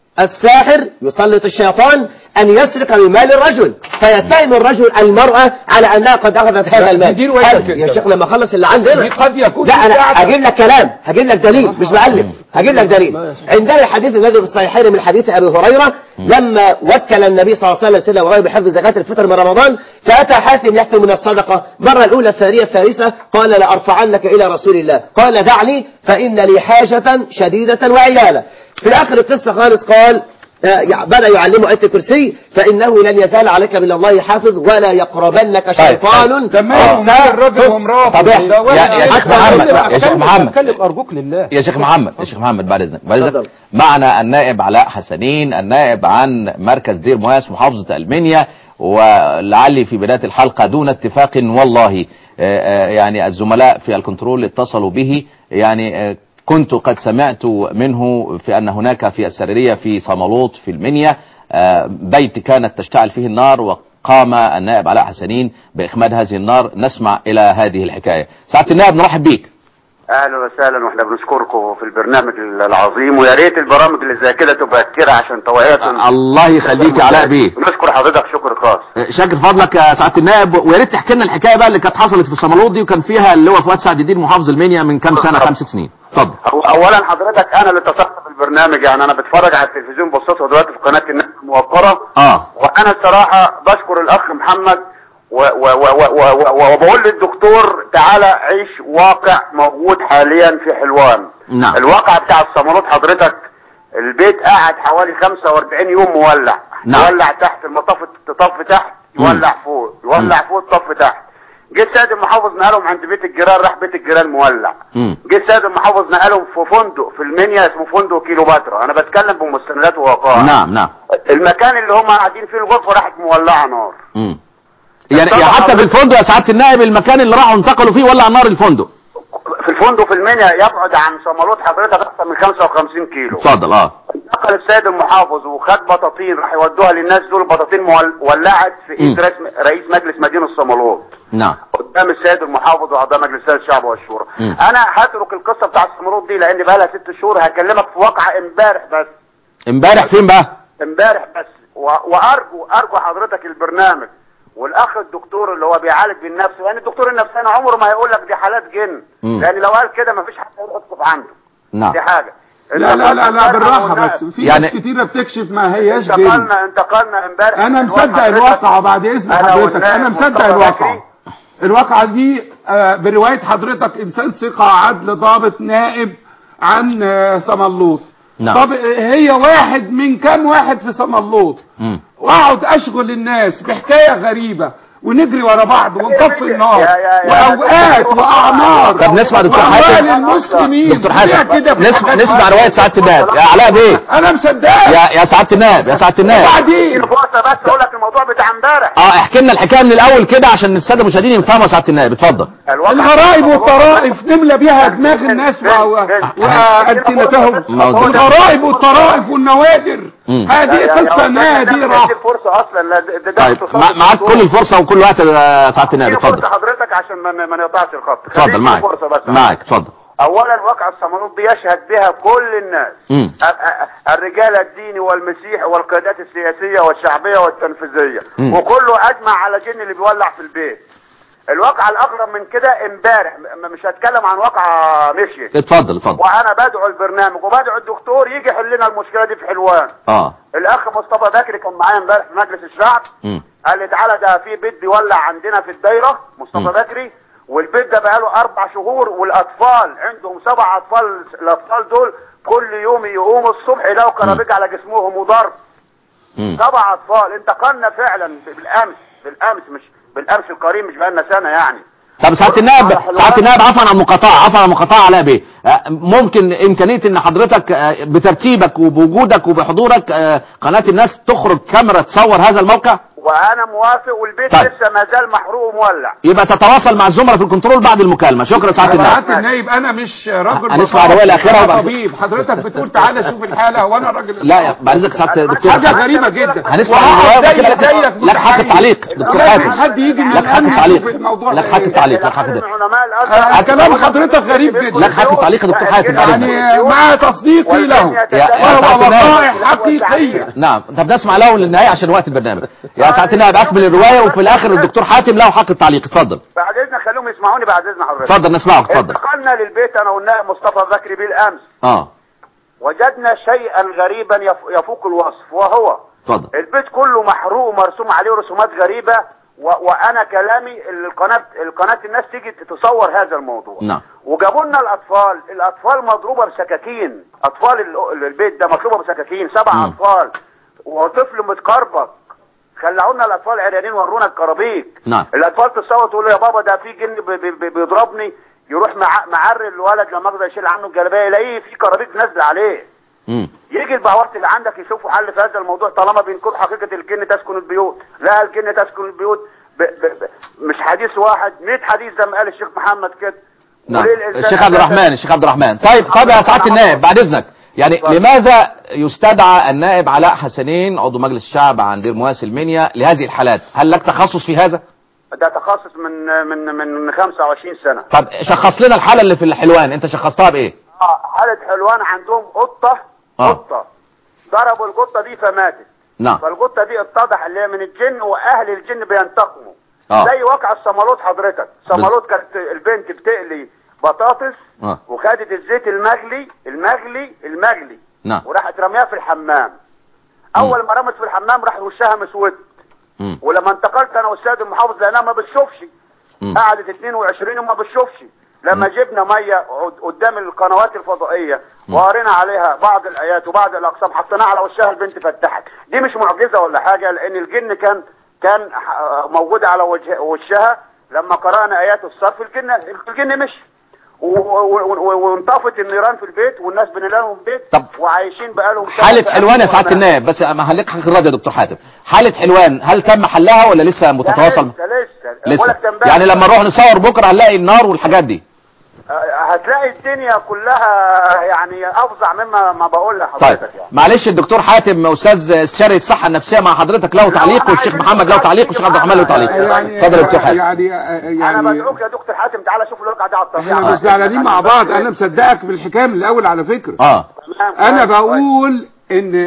S3: الساحر يسلط الشيطان ان يسرق من مال الرجل فيتهم الرجل المرأة على انها قد اخذت هذا المال
S4: دي الوجه
S3: هل-
S4: كده.
S3: يا شيخ لما اخلص اللي عندنا
S4: دي قد يكون
S3: لا انا
S4: بتاعتك.
S3: هجيب لك كلام هجيب لك دليل مش بألف هجيب لك دليل عندنا الحديث الذي في الصحيحين من حديث ابي هريره لما وكل النبي صلى الله عليه وسلم سيدنا ابراهيم بحفظ زكاه الفطر من رمضان فاتى حاتم يحكم من الصدقه مره الاولى الثانيه الثالثه قال لارفعنك الى رسول الله قال دعني فان لي حاجه شديده وعياله في اخر القصه خالص قال آه، يع- بدأ يعلمه آية الكرسي فإنه لن يزال عليك من الله حافظ ولا يقربنك شيطان
S4: تمام
S3: حتى
S4: الراجل
S3: تفسد.
S4: ومراته
S1: طب يا-
S4: ده ولا
S1: يا- يا
S4: أي
S1: شيخ
S4: حاجة.
S1: محمد،
S4: ولا
S1: يا شيخ
S4: أتكلم-
S1: محمد.
S2: اتكلم ارجوك لله
S1: يا شيخ محمد يا شيخ محمد بعد اذنك بعد اذنك
S3: اتفضل.
S1: معنا النائب علاء حسنين النائب عن مركز دير مواس محافظة المنيا ولعلي في بداية الحلقة دون اتفاق والله آه، آه، يعني الزملاء في الكنترول اتصلوا به يعني آه، كنت قد سمعت منه في أن هناك في السريرية في صمالوط في المنيا آه، بيت كانت تشتعل فيه النار وقام النائب علاء حسنين بإخماد هذه النار نسمع إلى هذه الحكاية سعادة النائب نرحب بيك
S6: اهلا وسهلا واحنا بنشكركم في البرنامج العظيم ويا ريت البرامج اللي زي كده تبقى كتير عشان توعيه
S1: الله يخليك يا علاء بيه
S6: نشكر حضرتك شكر خاص
S1: شاكر فضلك يا سعاده النائب ويا ريت تحكي لنا الحكايه بقى اللي كانت حصلت في صمالوط دي وكان فيها اللي هو فؤاد سعد الدين محافظ المنيا من كام سنه خمس ست سنين اتفضل
S6: أو- اولا حضرتك انا اللي اتصلت بالبرنامج يعني انا بتفرج على التلفزيون بصيته دلوقتي في قناه الناس الموقره
S1: اه
S6: وانا الصراحه بشكر الاخ محمد و- و- و- و- و- و- وبقول للدكتور تعالى عيش واقع موجود حاليا في حلوان
S1: نعم.
S6: الواقع بتاع الصمالوط حضرتك البيت قاعد حوالي 45 يوم مولع
S1: نعم.
S6: يولع تحت المطاف الطف تحت يولع فوق يولع فوق الطف تحت جه السيد المحافظ نقلهم عند بيت الجيران راح بيت الجيران مولع
S1: مم.
S6: جه السيد المحافظ نقلهم في فندق في المنيا اسمه فندق كيلوباترا انا بتكلم بمستندات ووقائع
S1: نعم نعم
S6: المكان اللي هم قاعدين فيه الغرفه راحت مولعه نار
S1: مم. يعني
S6: طبعا
S1: يعني حتى في
S6: حضرتك-
S1: الفندق يا سعاده النائب المكان اللي راحوا انتقلوا فيه ولع نار الفندق
S6: في الفندق في المنيا يبعد عن صمالوط حضرتك اكثر من 55 كيلو
S1: اتفضل اه
S6: نقل السيد المحافظ وخد بطاطين راح يودوها للناس دول بطاطين مول- ولعت في ايد
S1: مم.
S6: رئيس رئيس مجلس مدينه الصمالوط
S1: نعم
S6: قدام السيد المحافظ واعضاء مجلس الشعب والشورى
S1: مم.
S6: انا هترك القصه بتاع الصمالوط دي لان بقى لها ست شهور هكلمك في واقعه امبارح بس
S1: امبارح فين بقى
S6: امبارح بس و... وارجو ارجو حضرتك البرنامج والاخ الدكتور اللي هو بيعالج بالنفس لان الدكتور النفساني عمره ما هيقول لك دي حالات جن
S1: مم.
S6: لان لو قال كده مفيش حد هيروح يكشف عنده
S1: نعم
S6: دي حاجه
S4: لا لا لا لا بالراحة بس في
S1: يعني-
S4: ناس كتيرة بتكشف ما هياش جن
S6: انتقلنا انتقلنا امبارح
S4: انا
S6: من
S4: مصدق
S6: حضرتك.
S4: الواقعة بعد اذن
S6: أنا
S4: حضرتك
S6: والنائب
S4: انا مصدق
S6: مصطفى
S4: الواقعة
S6: بكري.
S4: الواقعة دي آه، برواية حضرتك انسان ثقة عدل ضابط نائب عن آه، صملوط
S1: نعم.
S4: طب هي واحد من كام واحد في صملوط
S1: مم.
S4: واقعد اشغل الناس بحكاية غريبة ونجري ورا بعض ونطفي النار
S6: يا- يا- يا-
S4: واوقات
S6: دكتور
S4: واعمار
S1: طب نسمع دكتور
S4: وأموال
S1: حاتم.
S4: المسلمين
S1: دكتور
S4: ليه
S1: حاتم
S4: كده في
S1: نسمع
S4: حاجات
S1: نسمع روايه سعاده النائب يا علاء بيه
S4: انا مصدقك
S1: يا يا سعاده النائب يا سعاده النائب
S4: وبعدين
S6: فرصه بس اقول لك الموضوع بتاع امبارح
S1: اه احكي لنا الحكايه من الاول كده عشان الساده المشاهدين يفهموا يا سعاده النائب اتفضل
S6: الواقع-
S4: الغرائب والطرائف نملى بيها دماغ الناس و- و- وألسنتهم
S1: موجود.
S4: الغرائب والطرائف والنوادر
S1: مم.
S4: هذه قصة نادرة
S6: دي الفرصه اصلا لا ده- ده
S1: طيب
S6: اختصاص
S1: مع- معاك
S6: الدكتور.
S1: كل الفرصه وكل وقت يا سعاده النائب
S6: اديني فرصه
S1: اتفضل
S6: حضرتك عشان ما ما نقطعش الخط
S1: اتفضل
S6: خليني
S1: معك
S6: فرصه بس
S1: معك اتفضل
S6: اولا واقع الصمالوط دي يشهد بها كل الناس
S1: مم.
S6: ا- ا- الرجال الديني والمسيحي والقيادات السياسيه والشعبيه والتنفيذيه
S1: مم.
S6: وكله اجمع على جن اللي بيولع في البيت الواقع الاغرب من كده امبارح م- مش هتكلم عن واقعه مشيت
S1: اتفضل اتفضل
S6: وانا بدعو البرنامج وبدعو الدكتور يجي يحل لنا المشكله دي في حلوان
S1: اه
S6: الاخ مصطفى بكري كان معايا امبارح في مجلس الشعب
S1: مم.
S6: قال لي تعالى ده في بيت بيولع عندنا في الدايره مصطفى
S1: مم.
S6: بكري والبيت ده بقاله اربع شهور والاطفال عندهم سبع اطفال الاطفال دول كل يوم يقوموا الصبح يلاقوا كرابيج على جسمهم وضرب
S1: مم.
S6: سبع اطفال انتقلنا فعلا بالامس بالامس مش بالامس القريب مش بقالنا سنه يعني
S1: طب سعاده النائب
S6: على حلوان.
S1: سعاده النائب عفوا عن المقاطعه عفوا عن المقاطعه علاء بيه آه، ممكن امكانيه ان حضرتك آه، بترتيبك وبوجودك وبحضورك آه، قناه الناس تخرج كاميرا تصور هذا الموقع
S6: وانا موافق والبيت
S1: طيب.
S6: لسه ما زال محروق ومولع
S1: يبقى تتواصل مع الزملاء في الكنترول بعد المكالمه شكرا سعاده النائب
S4: سعادة النايب انا مش راجل
S1: هنسمع
S4: بطاقة،
S1: الرواية الأخيرة
S4: أنا
S1: وبعد-
S4: طبيب حضرتك بتقول تعالى شوف الحالة وانا راجل
S1: لا يا بعد اذنك سعاده دكتور
S4: حاجة غريبة جدا
S1: هنسمع
S4: وهقعد
S1: الروايه
S4: زي
S1: وكده
S4: زيك
S1: لك لك حق
S4: متحيز.
S1: التعليق دكتور
S4: لازم
S1: حاتم
S4: حد يجي من
S1: لك حق
S4: الأمن
S1: التعليق
S4: يشوف الموضوع
S1: لك
S4: ده
S1: حق
S4: إيه.
S1: التعليق لك حق
S6: الأخير
S1: التعليق
S6: من علماء
S4: آه،
S6: الازهر
S4: كلام حضرتك غريب جدا.
S1: لك حق التعليق يا دكتور حاتم بعد إذنك.
S4: يعني مع تصديقي له
S1: يا- يا
S4: وهو
S1: سعادة النائب.
S4: وقائع حقيقية
S1: نعم طب نسمع له للنهايه عشان وقت البرنامج يا سعاده النائب اكمل الروايه وفي الاخر الدكتور حاتم له حق التعليق اتفضل
S6: بعد اذنك خليهم يسمعوني بعد اذن حضرتك
S1: اتفضل نسمعك اتفضل
S6: انتقلنا للبيت انا والنائب مصطفى بكري بالامس
S1: اه
S6: وجدنا شيئا غريبا يف- يفوق الوصف وهو
S1: اتفضل
S6: البيت كله محروق ومرسوم عليه رسومات غريبة و... وانا كلامي القناة القناة الناس تيجي تصور هذا الموضوع
S1: نعم.
S6: وجابوا لنا الاطفال الاطفال مضروبة بسكاكين اطفال ال- البيت ده مضروبة بسكاكين سبع
S1: مم.
S6: اطفال وطفل متكربك خلعونا الاطفال عريانين ورونا الكرابيك
S1: نعم.
S6: الاطفال تصوت تقول له يا بابا ده في جن بي- بي- بي- بيضربني يروح مع معري الولد لما اقدر يشيل عنه الجلابيه يلاقيه في كرابيك نازله عليه
S1: مم.
S6: يجي البهوات اللي عندك يشوفوا حل في هذا الموضوع طالما بينكروا حقيقه الجن تسكن البيوت لا الجن تسكن البيوت ب ب ب مش حديث واحد 100 حديث زي ما قال الشيخ محمد كده
S1: نعم
S6: وليه الإنسان
S1: الشيخ عبد
S6: أساساً-
S1: الرحمن الشيخ عبد الرحمن طيب طيب يا سعاده النائب بعد اذنك يعني
S6: اتفضل.
S1: لماذا يستدعى النائب علاء حسنين عضو مجلس الشعب عن دير مواسي المنيا لهذه الحالات هل لك تخصص في هذا
S6: ده تخصص من من من 25 سنه
S1: طب شخص لنا الحاله اللي في الحلوان انت شخصتها بايه
S6: اه حاله حلوان عندهم قطه
S1: آه.
S6: قطه ضربوا القطه دي فماتت
S1: نعم
S6: فالقطه دي اتضح ان هي من الجن واهل الجن بينتقموا
S1: اه
S6: زي واقع الصمالوت حضرتك صمالوت كانت البنت بتقلي بطاطس
S1: اه
S6: وخدت الزيت المغلي المغلي المغلي
S1: نعم
S6: وراحت رميها في الحمام اول ما رمت في الحمام راح وشها مسود
S1: مم.
S6: ولما انتقلت انا والسيد المحافظ لانها ما بتشوفش
S1: مم.
S6: قعدت 22 يوم ما بتشوفش لما جبنا ميه عد- قدام القنوات الفضائيه وقرينا عليها بعض الايات وبعض الاقسام حطيناها على وشها البنت فتحت دي مش معجزه ولا حاجه لان الجن كان كان ح- موجود على وجه وشها لما قرانا ايات الصرف الجن الجن مشي و- و- و- وانطفت النيران في البيت والناس بنلاقيهم بيت
S1: طب
S6: وعايشين بقالهم سنة
S1: حالة
S6: في
S1: حلوان يا
S6: أمن
S1: سعادة
S6: وأمان.
S1: النائب بس ما هلك حق الراديو يا دكتور حاتم حالة حلوان هل تم حلها ولا لسه متتواصل
S6: لسه لسه بقول
S1: لسه
S6: لك تنبأ.
S1: يعني لما نروح نصور بكره هنلاقي النار والحاجات دي
S6: هتلاقي الدنيا كلها يعني افظع مما ما بقول
S1: طيب
S6: لحضرتك يعني
S1: معلش الدكتور حاتم استاذ استشاري الصحه النفسيه مع حضرتك له تعليق
S6: أنا
S1: والشيخ
S6: عايز
S1: محمد له
S6: أدخل
S1: تعليق
S6: حاجة
S1: والشيخ عبد الرحمن له تعليق
S6: يعني-
S1: اتفضل يا دكتور حاتم
S4: يعني
S6: انا
S4: يعني
S6: بدعوك يا دكتور حاتم تعالى شوف الواقع ده على الطبيعه
S4: احنا مش زعلانين مع بعض انا مصدقك بالحكايه من الاول على فكره
S1: اه
S6: تمام،
S4: انا
S6: كويس، كويس.
S4: بقول ان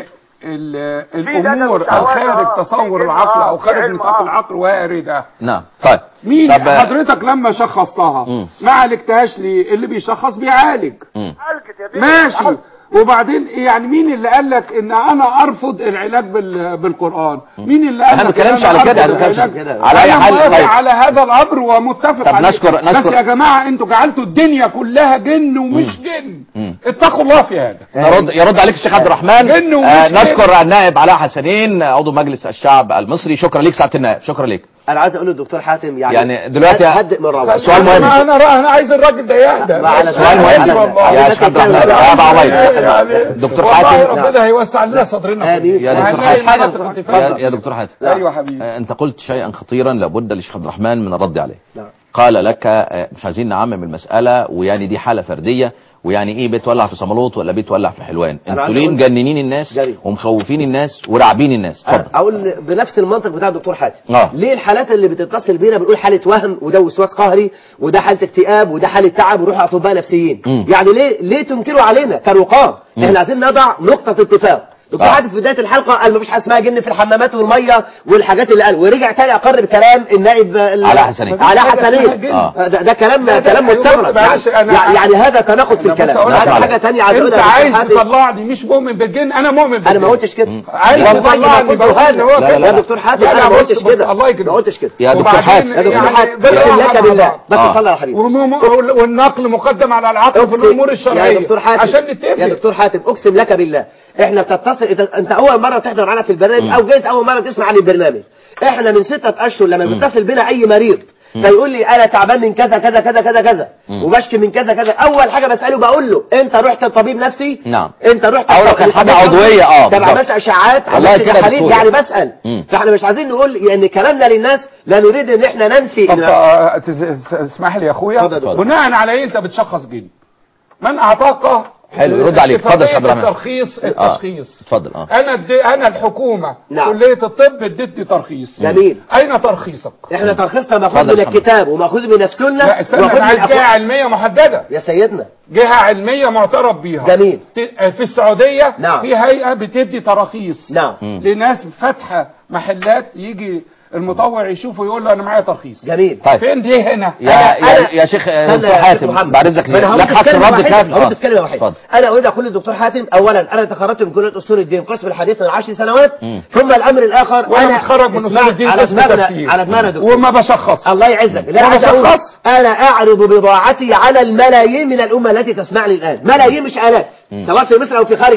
S4: ال- الامور
S6: ده
S4: او خارج
S6: آه،
S4: تصور
S6: في
S4: العقل
S6: علم،
S4: او
S6: آه،
S4: خارج
S6: في علم،
S4: نطاق
S6: آه.
S4: العقل وارده
S1: نعم طيب
S4: مين
S1: طب آه،
S4: حضرتك لما شخصتها
S1: مم.
S4: ما عالجتهاش ليه اللي بيشخص بيعالج
S1: مم.
S6: عالجت يا بيه،
S4: ماشي
S6: عالجت.
S4: وبعدين يعني مين اللي قال لك ان انا ارفض العلاج بال- بالقران مين اللي قال
S1: احنا ما
S4: لك إن
S1: بنتكلمش
S4: أنا
S1: على كده،
S4: أرفض
S1: احنا ما بنتكلمش
S4: العلاج؟
S1: على كده. على أي
S4: أنا
S1: حال،
S4: موافق
S1: طيب.
S4: على هذا الامر ومتفق
S1: طب
S4: عليه
S1: نشكر-
S4: بس
S1: نشكر.
S4: يا جماعه انتوا جعلتوا الدنيا كلها جن ومش جن
S1: مم.
S4: اتقوا الله في هذا
S1: نرد يرد عليك الشيخ عبد الرحمن
S4: جن ومش
S1: آه
S4: جن.
S1: نشكر النائب علاء حسنين عضو مجلس الشعب المصري شكرا ليك سعاده النائب شكرا ليك
S3: انا عايز اقول للدكتور حاتم يعني
S1: يعني دلوقتي-
S3: هد- هدئ من روعه
S1: سؤال مهم.
S4: انا انا انا عايز الراجل ده يهدى
S3: ما على
S1: سؤال مهم
S4: والله.
S1: يا شيخ عبد الرحمن يا ابو عبيد
S4: يعني
S1: دكتور
S4: والله
S1: حاتم
S4: ربنا هيوسع لنا صدرنا
S3: آمين.
S1: يا دكتور
S4: وهنلاقي
S1: حاتم
S4: مناطق
S1: يا,
S4: انتفاع.
S1: يا دكتور حاتم
S4: ايوه حبيبي
S1: آه، انت قلت شيئا خطيرا لابد للشيخ عبد الرحمن من الرد عليه
S3: نعم.
S1: قال لك آه، مش عايزين نعمم المساله ويعني دي حاله فرديه ويعني ايه بيت ولع في صمالوط ولا بيت ولع في حلوان
S3: أنا
S1: انتوا
S3: عايز
S1: ليه
S3: أقول-
S1: مجننين الناس
S3: جري.
S1: ومخوفين الناس وراعبين الناس اتفضل
S3: أنا اقول بنفس المنطق بتاع الدكتور حاتم
S1: آه.
S3: ليه الحالات اللي بتتصل بينا بنقول حاله وهم وده وسواس قهري وده حاله اكتئاب وده حاله تعب وروح اطباء نفسيين
S1: مم.
S3: يعني ليه ليه تنكروا علينا كرقاه احنا عايزين نضع نقطه اتفاق دكتور
S1: آه.
S3: حاتم في بدايه الحلقه قال مفيش حاجه اسمها جن في الحمامات والميه والحاجات اللي قال ورجع تاني اقر بكلام النائب ال-
S1: علاء حسنين.
S3: علاء
S4: مفيش حاجة اسمها
S3: حسنين
S4: جن.
S1: آه.
S3: ده, ده كلام
S4: لا، ده
S3: كلام
S4: بص،
S3: مستغرب
S4: معلش،
S3: يعني,
S4: أنا-
S3: يعني هذا تناقض في
S4: أنا بص
S3: الكلام
S4: أقول لك
S3: هذا
S1: على
S3: حاجه ثانيه عايز
S4: انت
S3: اقولها
S4: عايز
S3: للدكتور حاتم.
S4: تطلعني مش مؤمن بالجن انا مؤمن بالجن
S3: انا ما قلتش كده
S4: عايز
S3: والله ما
S4: تطلعني
S3: قلت
S4: بقول
S3: هذا
S4: إن هو
S1: لا، لا،
S3: يا
S1: لا.
S3: دكتور حاتم
S4: لا،
S3: انا
S4: لا،
S3: ما
S4: بص،
S3: قلتش
S4: بص،
S3: كده
S4: الله يكرمك.
S3: ما قلتش كده
S1: يا دكتور
S4: وبعدين
S1: حاتم
S3: يا دكتور
S4: يعني
S3: حاتم
S4: بالراحة
S3: اقسم لك
S4: مع
S3: بالله
S4: بعض.
S3: بس
S1: آه.
S3: صلى على حبيبي
S4: والم- والنقل مقدم على العقل في
S3: أقسم-
S4: الامور الشرعيه
S3: يا دكتور حاتم
S4: عشان نتفق
S3: يا دكتور حاتم اقسم لك بالله احنا بتتصل إذا- انت اول مره تحضر معانا في البرنامج او جايز اول مره تسمع عن البرنامج احنا من ستة اشهر لما بيتصل بنا اي مريض فيقول لي انا تعبان من كذا كذا كذا كذا كذا وبشكي من كذا كذا اول حاجه بساله بقول له انت رحت لطبيب نفسي
S1: نعم.
S3: انت رحت
S1: أو لو
S3: لطبيب
S1: كان حاجة
S3: نفسي؟
S1: عضوية، آه،
S3: طب
S1: بالظبط.
S3: عملت اشعاعات
S1: والله
S3: عملت
S1: كده
S3: تحاليل
S1: دكتور.
S3: يعني بسال
S1: مم.
S3: فاحنا مش عايزين نقول يعني كلامنا للناس لا نريد ان احنا ننفي
S4: طب
S3: إن
S4: آه، تس- تسمح لي يا اخويا
S3: اتفضل يا دكتور.
S4: بناء على ايه انت بتشخص جن من اعطاك
S1: حلو، يرد عليك. اتفضل يا
S4: اتفاقية
S1: عبد الرحمن.
S4: الترخيص
S1: آه.
S4: التشخيص
S1: اتفضل اه
S4: انا ادي انا الحكومه
S3: نعم.
S4: كليه الطب ادتني ترخيص
S3: جميل.
S4: اين ترخيصك
S3: احنا ترخيصنا ماخوذ
S1: اتفضل
S3: من
S1: يا محمد.
S3: الكتاب وماخوذ من السنه
S4: لا استنى
S3: وماخوذ
S4: انا
S3: من
S4: عايز جهه
S3: أقوال-
S4: علميه محدده
S3: يا سيدنا
S4: جهه علميه معترف بيها
S3: جميل.
S4: ت- في السعوديه
S3: نعم.
S4: في هيئه بتدي تراخيص
S3: نعم
S4: لناس فاتحه محلات يجي المطوع يشوفه يقول له انا معايا ترخيص
S3: جميل
S1: طيب
S4: فين دي هنا
S1: يا
S3: أنا-
S1: يا,
S3: أنا-
S1: يا شيخ آه،
S3: استنى
S1: دكتور
S3: يا شيخ
S1: حاتم
S3: محمد.
S1: بعد اذنك
S3: ما أنا هقول
S1: لك حق
S3: كلمة
S1: الرد
S3: واحدة،
S1: كامل
S3: هقول
S1: آه.
S3: كلمه واحده
S1: اتفضل
S3: انا اريد اقول للدكتور حاتم اولا انا تخرجت من كليه اصول الدين قسم الحديث من عشر سنوات
S1: مم.
S3: ثم الامر الاخر
S4: وانا
S3: انا
S4: متخرج من
S3: اسمع-
S4: اصول الدين
S3: على
S4: قسم
S3: دماغنا
S4: تفسير
S3: على دماغنا يا دكتور
S4: وما بشخص
S3: الله يعزك لا
S4: وأنا
S3: عايز اقول
S4: بشخص.
S3: انا اعرض بضاعتي على الملايين من الامه التي تسمعني الان ملايين مش الاف سواء في مصر او في خارج مصر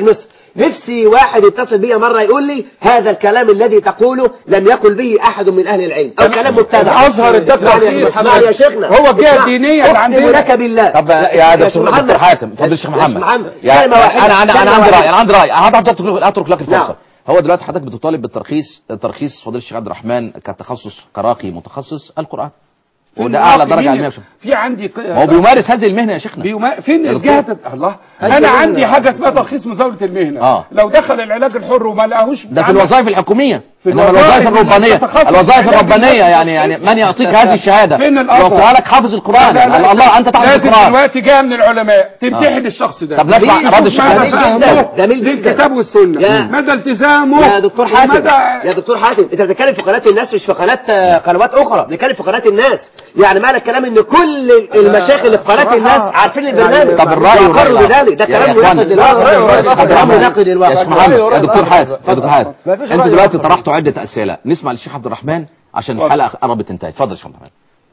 S3: نفسي واحد يتصل بيا مرة يقول لي هذا الكلام الذي تقوله لم يقل به أحد من أهل العلم أو كلام مبتدع
S4: الأزهر ادى
S3: اسمعني يا-
S4: ترخيص
S3: اسمعني يا شيخنا
S4: هو الجهة
S3: اسمع.
S4: الدينية اللي
S3: أقسم
S4: عندنا.
S3: لك بالله
S1: طب يا
S3: شيخ
S1: دكتور
S3: محمد.
S1: دكتور حاتم فضل الشيخ
S3: يا
S1: محمد
S3: محمد.
S1: يعني
S3: كلمة واحدة.
S1: انا انا انا
S3: كلمة
S1: عندي
S3: واحدة.
S1: راي انا عندي راي هترك اترك لك الفرصه
S3: نعم.
S1: هو دلوقتي حضرتك بتطالب بالترخيص ترخيص فضيله الشيخ عبد الرحمن كتخصص قراقي متخصص القران وده اعلى درجه علميه في
S4: في عندي ق-
S1: ما هو بيمارس هذه المهنه يا شيخنا
S4: بيما... فين
S1: يا
S4: الجهه
S1: دكتور.
S4: تت- الله انا عندي حاجه اسمها ترخيص مزاوله المهنه
S1: آه.
S4: لو دخل العلاج الحر وما لقاهوش
S1: ده في
S4: عمل-
S1: الوظائف الحكوميه
S4: في
S1: انما
S4: الوظائف
S1: الوظائف الربانيه
S4: التخصص
S1: الوظائف
S4: العلاج
S1: الربانيه
S4: النفسي
S1: يعني يعني
S4: تخصص.
S1: من يعطيك هذه الشهاده
S4: فين الأثر؟
S1: يوفرها لك حافظ القران
S4: لا، لا،
S1: يعني الله انت تحفظ
S4: لازم
S1: القران
S4: دلوقتي جايه من العلماء تمتحن الشخص ده
S1: طب نسمع
S4: يشوف
S1: رد الشيخ
S4: مدى
S1: جميل
S4: فهمه
S3: جدا، جميل جدا.
S4: للكتاب والسنه
S3: يا-
S4: مدى التزامه
S3: يا دكتور حاتم
S4: ومدى-
S3: يا دكتور حاتم انت بتتكلم في قناه الناس مش في قناه آه، قنوات اخرى بنتكلم في قناه الناس يعني معنى الكلام ان كل المشايخ اللي في قناه الناس عارفين البرنامج
S1: طب الرأي
S3: وأقروا
S1: والرأي
S3: بذلك ده
S1: يا- يا
S3: كلام
S1: إخوان،
S3: مناقض
S1: الرأي والرأي
S3: للواقع
S1: الآخر.
S3: كلام مناقض
S1: يا شيخ
S3: للواقع
S1: محمد يا دكتور حاتم يا دكتور حاتم
S2: ما فيش
S1: انتوا
S2: رأي
S1: دلوقتي
S2: آخر.
S1: طرحتوا عده اسئله نسمع للشيخ عبد الرحمن عشان الحلقه قربت تنتهي اتفضل يا شيخ محمد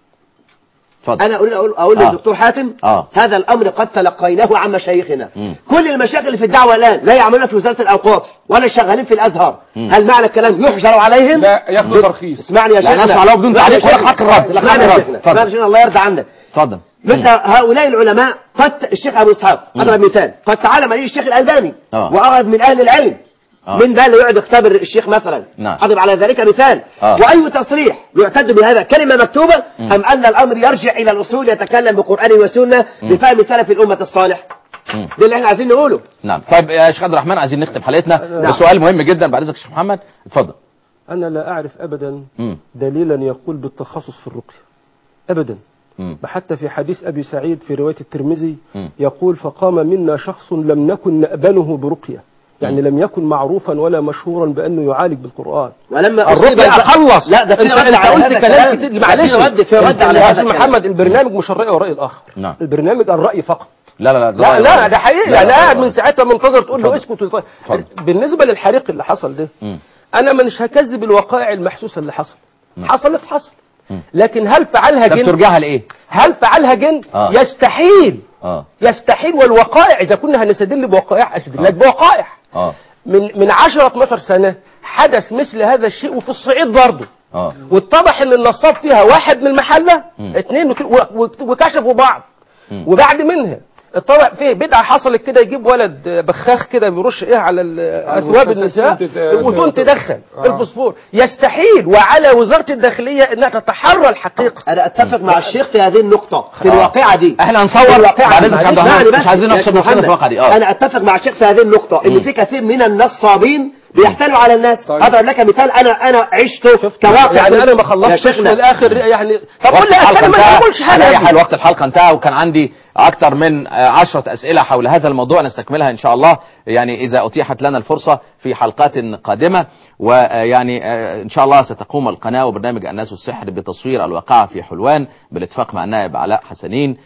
S1: اتفضل
S3: انا اريد اقول اقول
S1: آه.
S3: للدكتور حاتم
S1: آه.
S3: هذا الامر قد تلقيناه عن مشايخنا
S1: مم.
S3: كل المشايخ اللي في الدعوه الان لا يعملون في وزاره الاوقاف ولا شغالين في الازهر هل معنى الكلام يحجر عليهم
S4: لا ياخدوا ترخيص
S3: اسمعني يا
S1: لا،
S3: شيخنا
S1: نسمع له بدون
S3: اسمعني يا
S1: تعليق ولا
S3: شيخنا.
S1: حق الرد، لا
S3: اسمعني
S1: حق
S3: يا
S1: الرد.
S3: شيخنا.
S1: اتفضل.
S3: اسمعني يا شيخنا الله يرضى عنك
S1: اتفضل
S3: مثل هؤلاء العلماء قد الشيخ ابو اسحاق اضرب مثال قد تعلم عليه الشيخ الالباني
S1: آه.
S3: واخذ من اهل العلم
S1: آه.
S3: من ده اللي يقعد يختبر الشيخ مثلا
S1: نعم.
S3: اضرب على ذلك مثال
S1: آه.
S3: واي تصريح يعتد بهذا كلمه مكتوبه ام ان الامر يرجع الى الاصول يتكلم بقران وسنه لفهم سلف الامه الصالح
S1: مم.
S3: ده اللي احنا عايزين نقوله
S1: نعم طيب يا شيخ عبد الرحمن عايزين نختم حلقتنا بسؤال مهم جدا بعد اذنك يا شيخ محمد اتفضل
S2: أنا لا أعرف أبدا
S1: مم.
S2: دليلا يقول بالتخصص في الرقية أبدا
S1: مم.
S2: حتى في حديث أبي سعيد في رواية الترمذي
S1: مم.
S2: يقول فقام منا شخص لم نكن نأبنه برقية يعني لم يكن معروفا ولا مشهورا بأنه يعالج بالقرآن
S3: ولما
S2: الرقية
S3: أصيب الب-
S2: خلص
S3: لا ده في
S2: انت,
S3: رد
S2: انت
S3: على
S2: قلت
S3: هذا
S2: كلام
S3: الكلام.
S2: كتير
S3: ده
S2: معلش
S3: في رد في رد
S2: انت
S3: على
S2: يا
S3: هذا
S2: أستاذ
S3: الكلام.
S2: محمد البرنامج مش الرأي والرأي الآخر
S1: نعم.
S2: البرنامج الرأي فقط
S1: لا لا لا
S2: لا
S1: رأي-
S2: لا
S1: رأي.
S2: ده حقيقي
S1: لا،
S2: انا
S1: لا،
S2: قاعد
S1: رأي.
S2: من ساعتها منتظر تقول له
S1: اتفضل.
S2: اسكت وتطير.
S1: اتفضل.
S2: بالنسبه للحريق اللي حصل ده
S1: مم.
S2: انا مش هكذب الوقائع المحسوسه اللي حصل
S1: مم.
S2: حصلت حصل
S1: مم.
S2: لكن هل فعلها
S1: ده
S2: جن
S1: بترجعها لايه؟
S2: هل فعلها جن
S1: آه.
S2: يستحيل
S1: اه
S2: يستحيل والوقائع اذا كنا هنستدل بوقائع استدل لك بوقائع
S1: اه
S2: من من 10 12 سنه حدث مثل هذا الشيء وفي الصعيد برضه
S1: اه
S2: واتضح ان النصاب فيها واحد من المحله
S1: مم.
S2: اثنين وت- و- و- وكشفوا بعض
S1: مم.
S2: وبعد منها اتضح فيه بدعه حصلت كده يجيب ولد بخاخ كده بيرش ايه على ال- اثواب النساء
S4: تت-
S2: وتقوم تدخن
S4: آه.
S2: الفوسفور يستحيل وعلى وزاره الداخليه انها تتحرى الحقيقه
S3: انا اتفق مع الشيخ في هذه النقطه في
S1: آه.
S3: الواقعه دي
S1: احنا
S3: في
S1: هنصور
S3: الواقعة
S1: بعد
S3: دي.
S1: اذنك يا عبد
S3: معلش،
S1: الرحمن
S3: اسمعني
S1: مش عايزين
S3: بس.
S1: نخسر
S3: يا
S1: نفسنا في
S3: محمد،
S1: الواقعه دي اه
S3: انا اتفق مع الشيخ في هذه النقطه ان
S1: مم.
S3: في كثير من النصابين بيحتالوا على الناس
S4: طيب.
S3: اضرب لك مثال انا انا عشته كواقع
S2: يعني انا ما
S3: يا
S2: خلصتش
S3: شيخنا.
S2: في الاخر يعني طب قول
S1: وقت
S2: لي
S1: الحلقه
S2: انا ما
S1: انتهى
S2: تقولش
S1: على
S2: حاجه
S1: اي
S2: يا
S1: حال
S2: ابني.
S1: وقت الحلقه انتهى وكان عندي اكثر من آه، عشرة اسئله حول هذا الموضوع نستكملها ان شاء الله يعني اذا اتيحت لنا الفرصه في حلقات قادمه ويعني آه، ان شاء الله ستقوم القناه وبرنامج الناس والسحر بتصوير الواقعه في حلوان بالاتفاق مع النائب علاء حسنين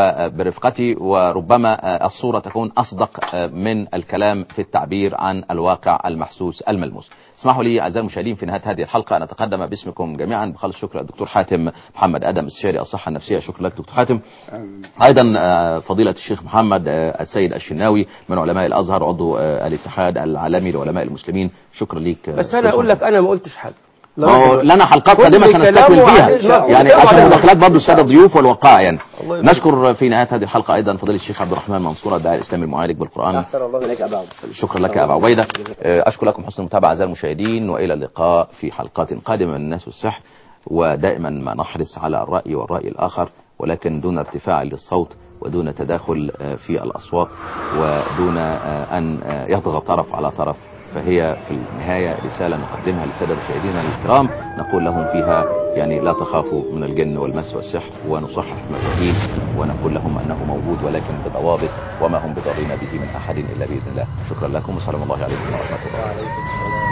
S1: وبرفقتي وربما آه، الصوره تكون اصدق آه، من الكلام في التعبير عن الواقع المحسوس الملموس اسمحوا لي اعزائي المشاهدين في نهايه هذه الحلقه ان اتقدم باسمكم جميعا بخالص الشكر للدكتور حاتم محمد ادم استشاري الصحه النفسيه شكرا لك دكتور حاتم ايضا آه، فضيله الشيخ محمد آه، السيد الشناوي من علماء الازهر عضو آه، الاتحاد العالمي لعلماء المسلمين شكرا ليك آه،
S2: بس انا
S1: دكتور
S2: اقول لك انا ما قلتش حاجه لا
S1: ما هو
S2: راجل.
S1: لنا حلقات
S2: كل
S1: قادمه سنستكمل
S2: كلامه
S1: فيها
S2: عليه- لا،
S1: يعني
S2: كلامه
S1: عشان
S2: عليه.
S1: مداخلات برضه الساده الضيوف والوقائع يعني
S2: الله يبارك.
S1: نشكر في نهايه هذه الحلقه ايضا فضيله الشيخ عبد الرحمن منصور الداعي الاسلامي المعالج بالقران
S3: احسن الله اليك يا ابا عبد.
S1: شكرا لك يا ابا عبيده آه، اشكر لكم حسن المتابعه اعزائي المشاهدين والى اللقاء في حلقات قادمه من الناس والسحر ودائما ما نحرص على الراي والراي الاخر ولكن دون ارتفاع للصوت ودون تداخل آه، في الاصوات ودون آه، ان آه، يضغط طرف على طرف فهي في النهايه رساله نقدمها للساده مشاهدينا الكرام نقول لهم فيها يعني لا تخافوا من الجن والمس والسحر ونصحح مفاهيم ونقول لهم انه موجود ولكن بضوابط وما هم بضارين به من احد الا باذن الله شكرا لكم والسلام الله عليكم ورحمه الله